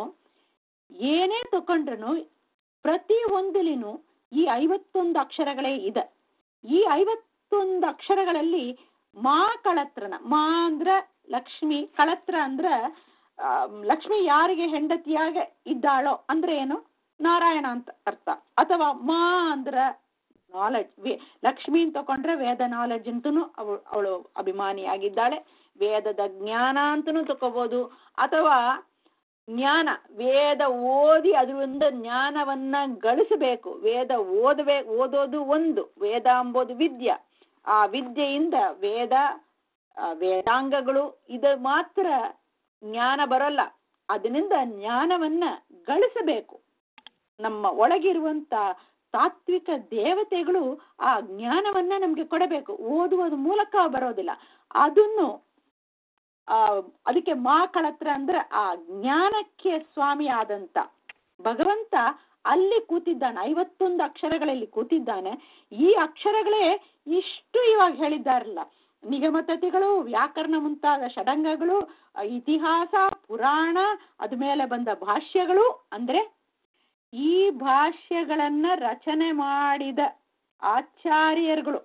Speaker 1: ಏನೇ ತಕೊಂಡ್ರು ಪ್ರತಿ ಒಂದಿಲಿನೂ ಈ ಐವತ್ತೊಂದು ಅಕ್ಷರಗಳೇ ಇದೆ ಈ ಐವತ್ತೊಂದು ಅಕ್ಷರಗಳಲ್ಲಿ ಮಾ ಕಳತ್ರನ ಮಾ ಅಂದ್ರ ಲಕ್ಷ್ಮಿ ಕಳತ್ರ ಅಂದ್ರ ಆ, ಲಕ್ಷ್ಮಿ ಯಾರಿಗೆ ಹೆಂಡತಿಯಾಗ ಇದ್ದಾಳೋ ಅಂದ್ರೆ ಏನು ನಾರಾಯಣ ಅಂತ ಅರ್ಥ ಅಥವಾ ಮಾ ಅಂದ್ರ ನಾಲೆಡ್ಜ್ ಲಕ್ಷ್ಮಿ ಅಂತ ತಕೊಂಡ್ರೆ ವೇದ ನಾಲೆಡ್ಜ್ ಅಂತನೂ ಅವಳು ಅವಳು ಅಭಿಮಾನಿಯಾಗಿದ್ದಾಳೆ ವೇದದ ಜ್ಞಾನ ಅಂತನೂ ತಕೋಬಹುದು ಅಥವಾ ಜ್ಞಾನ ವೇದ ಓದಿ ಅದರಿಂದ ಜ್ಞಾನವನ್ನ ಗಳಿಸಬೇಕು ವೇದ ಓದಬೇ ಓದೋದು ಒಂದು ವೇದ ಎಂಬುದು ವಿದ್ಯೆ ಆ ವಿದ್ಯೆಯಿಂದ ವೇದ ಆ, ವೇದಾಂಗಗಳು ಇದು ಮಾತ್ರ ಜ್ಞಾನ ಬರಲ್ಲ ಅದರಿಂದ ಜ್ಞಾನವನ್ನ ಗಳಿಸಬೇಕು ನಮ್ಮ ಒಳಗಿರುವಂತ ತಾತ್ವಿಕ ದೇವತೆಗಳು ಆ ಜ್ಞಾನವನ್ನ ನಮ್ಗೆ ಕೊಡಬೇಕು ಓದುವುದ ಮೂಲಕ ಬರೋದಿಲ್ಲ ಅದನ್ನು ಆ ಅದಕ್ಕೆ ಮಾ ಕಳತ್ರ ಅಂದ್ರೆ ಆ ಜ್ಞಾನಕ್ಕೆ ಸ್ವಾಮಿ ಆದಂತ ಭಗವಂತ ಅಲ್ಲಿ ಕೂತಿದ್ದಾನೆ ಐವತ್ತೊಂದು ಅಕ್ಷರಗಳಲ್ಲಿ ಕೂತಿದ್ದಾನೆ ಈ ಅಕ್ಷರಗಳೇ ಇಷ್ಟು ಇವಾಗ ಹೇಳಿದ್ದಾರಲ್ಲ ನಿಗಮತತಿಗಳು ವ್ಯಾಕರಣ ಮುಂತಾದ ಷಡಂಗಗಳು ಆ, ಇತಿಹಾಸ ಪುರಾಣ ಅದ ಮೇಲೆ ಬಂದ ಭಾಷ್ಯಗಳು ಅಂದ್ರೆ ಈ ಭಾಷ್ಯಗಳನ್ನ ರಚನೆ ಮಾಡಿದ ಆಚಾರ್ಯರುಗಳು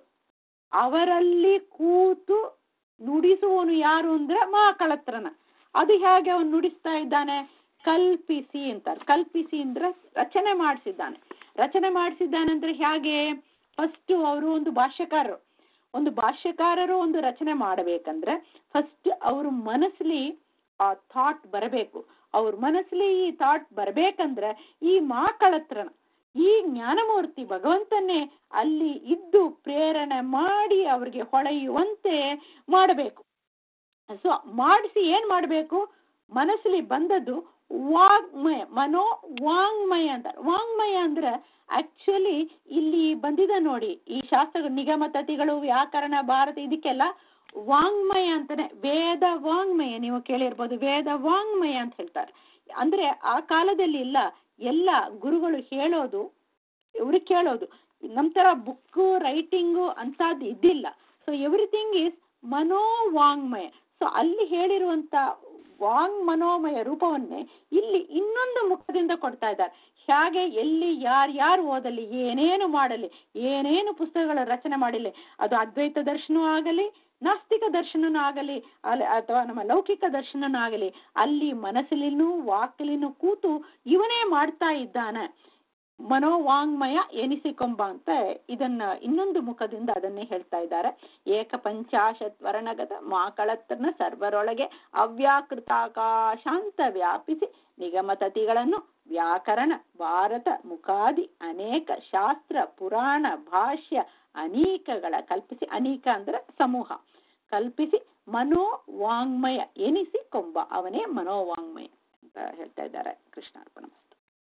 Speaker 1: ಅವರಲ್ಲಿ ಕೂತು ನುಡಿಸುವವನು ಯಾರು ಅಂದ್ರೆ ಮಹಾಕಳತ್ರನ ಅದು ಹೇಗೆ ಅವನು ನುಡಿಸ್ತಾ ಇದ್ದಾನೆ ಕಲ್ಪಿಸಿ ಅಂತಾರೆ ಕಲ್ಪಿಸಿ ಅಂದ್ರೆ ರಚನೆ ಮಾಡಿಸಿದ್ದಾನೆ ರಚನೆ ಮಾಡಿಸಿದ್ದಾನೆ ಅಂದ್ರೆ ಹೇಗೆ ಫಸ್ಟ್ ಅವರು ಒಂದು ಭಾಷ್ಯಕಾರರು ಒಂದು ಭಾಷ್ಯಕಾರರು ಒಂದು ರಚನೆ ಮಾಡಬೇಕಂದ್ರೆ ಫಸ್ಟ್ ಅವ್ರ ಮನಸ್ಸಲ್ಲಿ ಆ ಥಾಟ್ ಬರಬೇಕು ಅವ್ರ ಮನಸ್ಸಲ್ಲಿ ಈ ಥಾಟ್ ಬರ್ಬೇಕಂದ್ರೆ ಈ ಮಾಕಳತ್ರನ ಈ ಜ್ಞಾನಮೂರ್ತಿ ಭಗವಂತನೇ ಅಲ್ಲಿ ಇದ್ದು ಪ್ರೇರಣೆ ಮಾಡಿ ಅವ್ರಿಗೆ ಹೊಳೆಯುವಂತೆ ಮಾಡಬೇಕು ಸೊ ಮಾಡಿಸಿ ಏನ್ ಮಾಡಬೇಕು ಮನಸ್ಸಲ್ಲಿ ಬಂದದ್ದು ವಾಗ್ಮಯ ಮನೋ ವಾಂಗ್ಮಯ ಅಂತಾರೆ ವಾಂಗ್ಮಯ ಅಂದ್ರೆ ಆಕ್ಚುಲಿ ಇಲ್ಲಿ ಬಂದಿದೆ ನೋಡಿ ಈ ಶಾಸ್ತ್ರ ನಿಗಮ ತತಿಗಳು ವ್ಯಾಕರಣ ಭಾರತ ಇದಕ್ಕೆಲ್ಲ ವಾಂಗ್ಮಯ ಅಂತಾನೆ ವೇದ ವಾಂಗ್ಮಯ ನೀವು ಕೇಳಿರ್ಬೋದು ವೇದ ವಾಂಗ್ಮಯ ಅಂತ ಹೇಳ್ತಾರೆ ಅಂದ್ರೆ ಆ ಕಾಲದಲ್ಲಿ ಇಲ್ಲ ಎಲ್ಲ ಗುರುಗಳು ಹೇಳೋದು ಇವ್ರು ಕೇಳೋದು ನಮ್ ತರ ಬುಕ್ ರೈಟಿಂಗು ಅಂತದ್ದು ಇದ್ದಿಲ್ಲ ಸೊ ಎವ್ರಿಥಿಂಗ್ ಈಸ್ ಮನೋವಾಂಗ್ಮಯ ಸೊ ಅಲ್ಲಿ ಹೇಳಿರುವಂತ ವಾಂಗ್ ಮನೋಮಯ ರೂಪವನ್ನೇ ಇಲ್ಲಿ ಇನ್ನೊಂದು ಮುಖದಿಂದ ಕೊಡ್ತಾ ಇದ್ದಾರೆ ಹೇಗೆ ಎಲ್ಲಿ ಯಾರ್ಯಾರು ಓದಲಿ ಏನೇನು ಮಾಡಲಿ ಏನೇನು ಪುಸ್ತಕಗಳ ರಚನೆ ಮಾಡಿಲ್ಲ ಅದು ಅದ್ವೈತ ದರ್ಶನ ಆಗಲಿ ನಾಸ್ತಿಕ ದರ್ಶನನೂ ಆಗಲಿ ಅಲ್ಲ ಅಥವಾ ನಮ್ಮ ಲೌಕಿಕ ದರ್ಶನನೂ ಆಗಲಿ ಅಲ್ಲಿ ಮನಸ್ಸಲಿನೂ ವಾಕಲಿನೂ ಕೂತು ಇವನೇ ಮಾಡ್ತಾ ಇದ್ದಾನೆ ಮನೋವಾಂಗ್ಮಯ ಎನಿಸಿಕೊಂಬ ಅಂತ ಇದನ್ನ ಇನ್ನೊಂದು ಮುಖದಿಂದ ಅದನ್ನೇ ಹೇಳ್ತಾ ಇದ್ದಾರೆ ಏಕ ಪಂಚಾಶತ್ ವರ್ಣಗತ ಮಾಕಳತ್ರನ ಸರ್ವರೊಳಗೆ ಅವ್ಯಾಕೃತಾಕಾಶಾಂತ ವ್ಯಾಪಿಸಿ ನಿಗಮತತಿಗಳನ್ನು ವ್ಯಾಕರಣ ಭಾರತ ಮುಖಾದಿ ಅನೇಕ ಶಾಸ್ತ್ರ ಪುರಾಣ ಭಾಷ್ಯ ಅನೇಕಗಳ ಕಲ್ಪಿಸಿ ಅನೇಕ ಅಂದ್ರೆ ಸಮೂಹ ಕಲ್ಪಿಸಿ ಮನೋವಾಂಗ್ಮಯ ಎನಿಸಿ ಕೊಂಬ ಅವನೇ ಮನೋವಾಂಗ್ಮಯ ಅಂತ ಹೇಳ್ತಾ ಇದ್ದಾರೆ ಕೃಷ್ಣಾರ್ಪಣ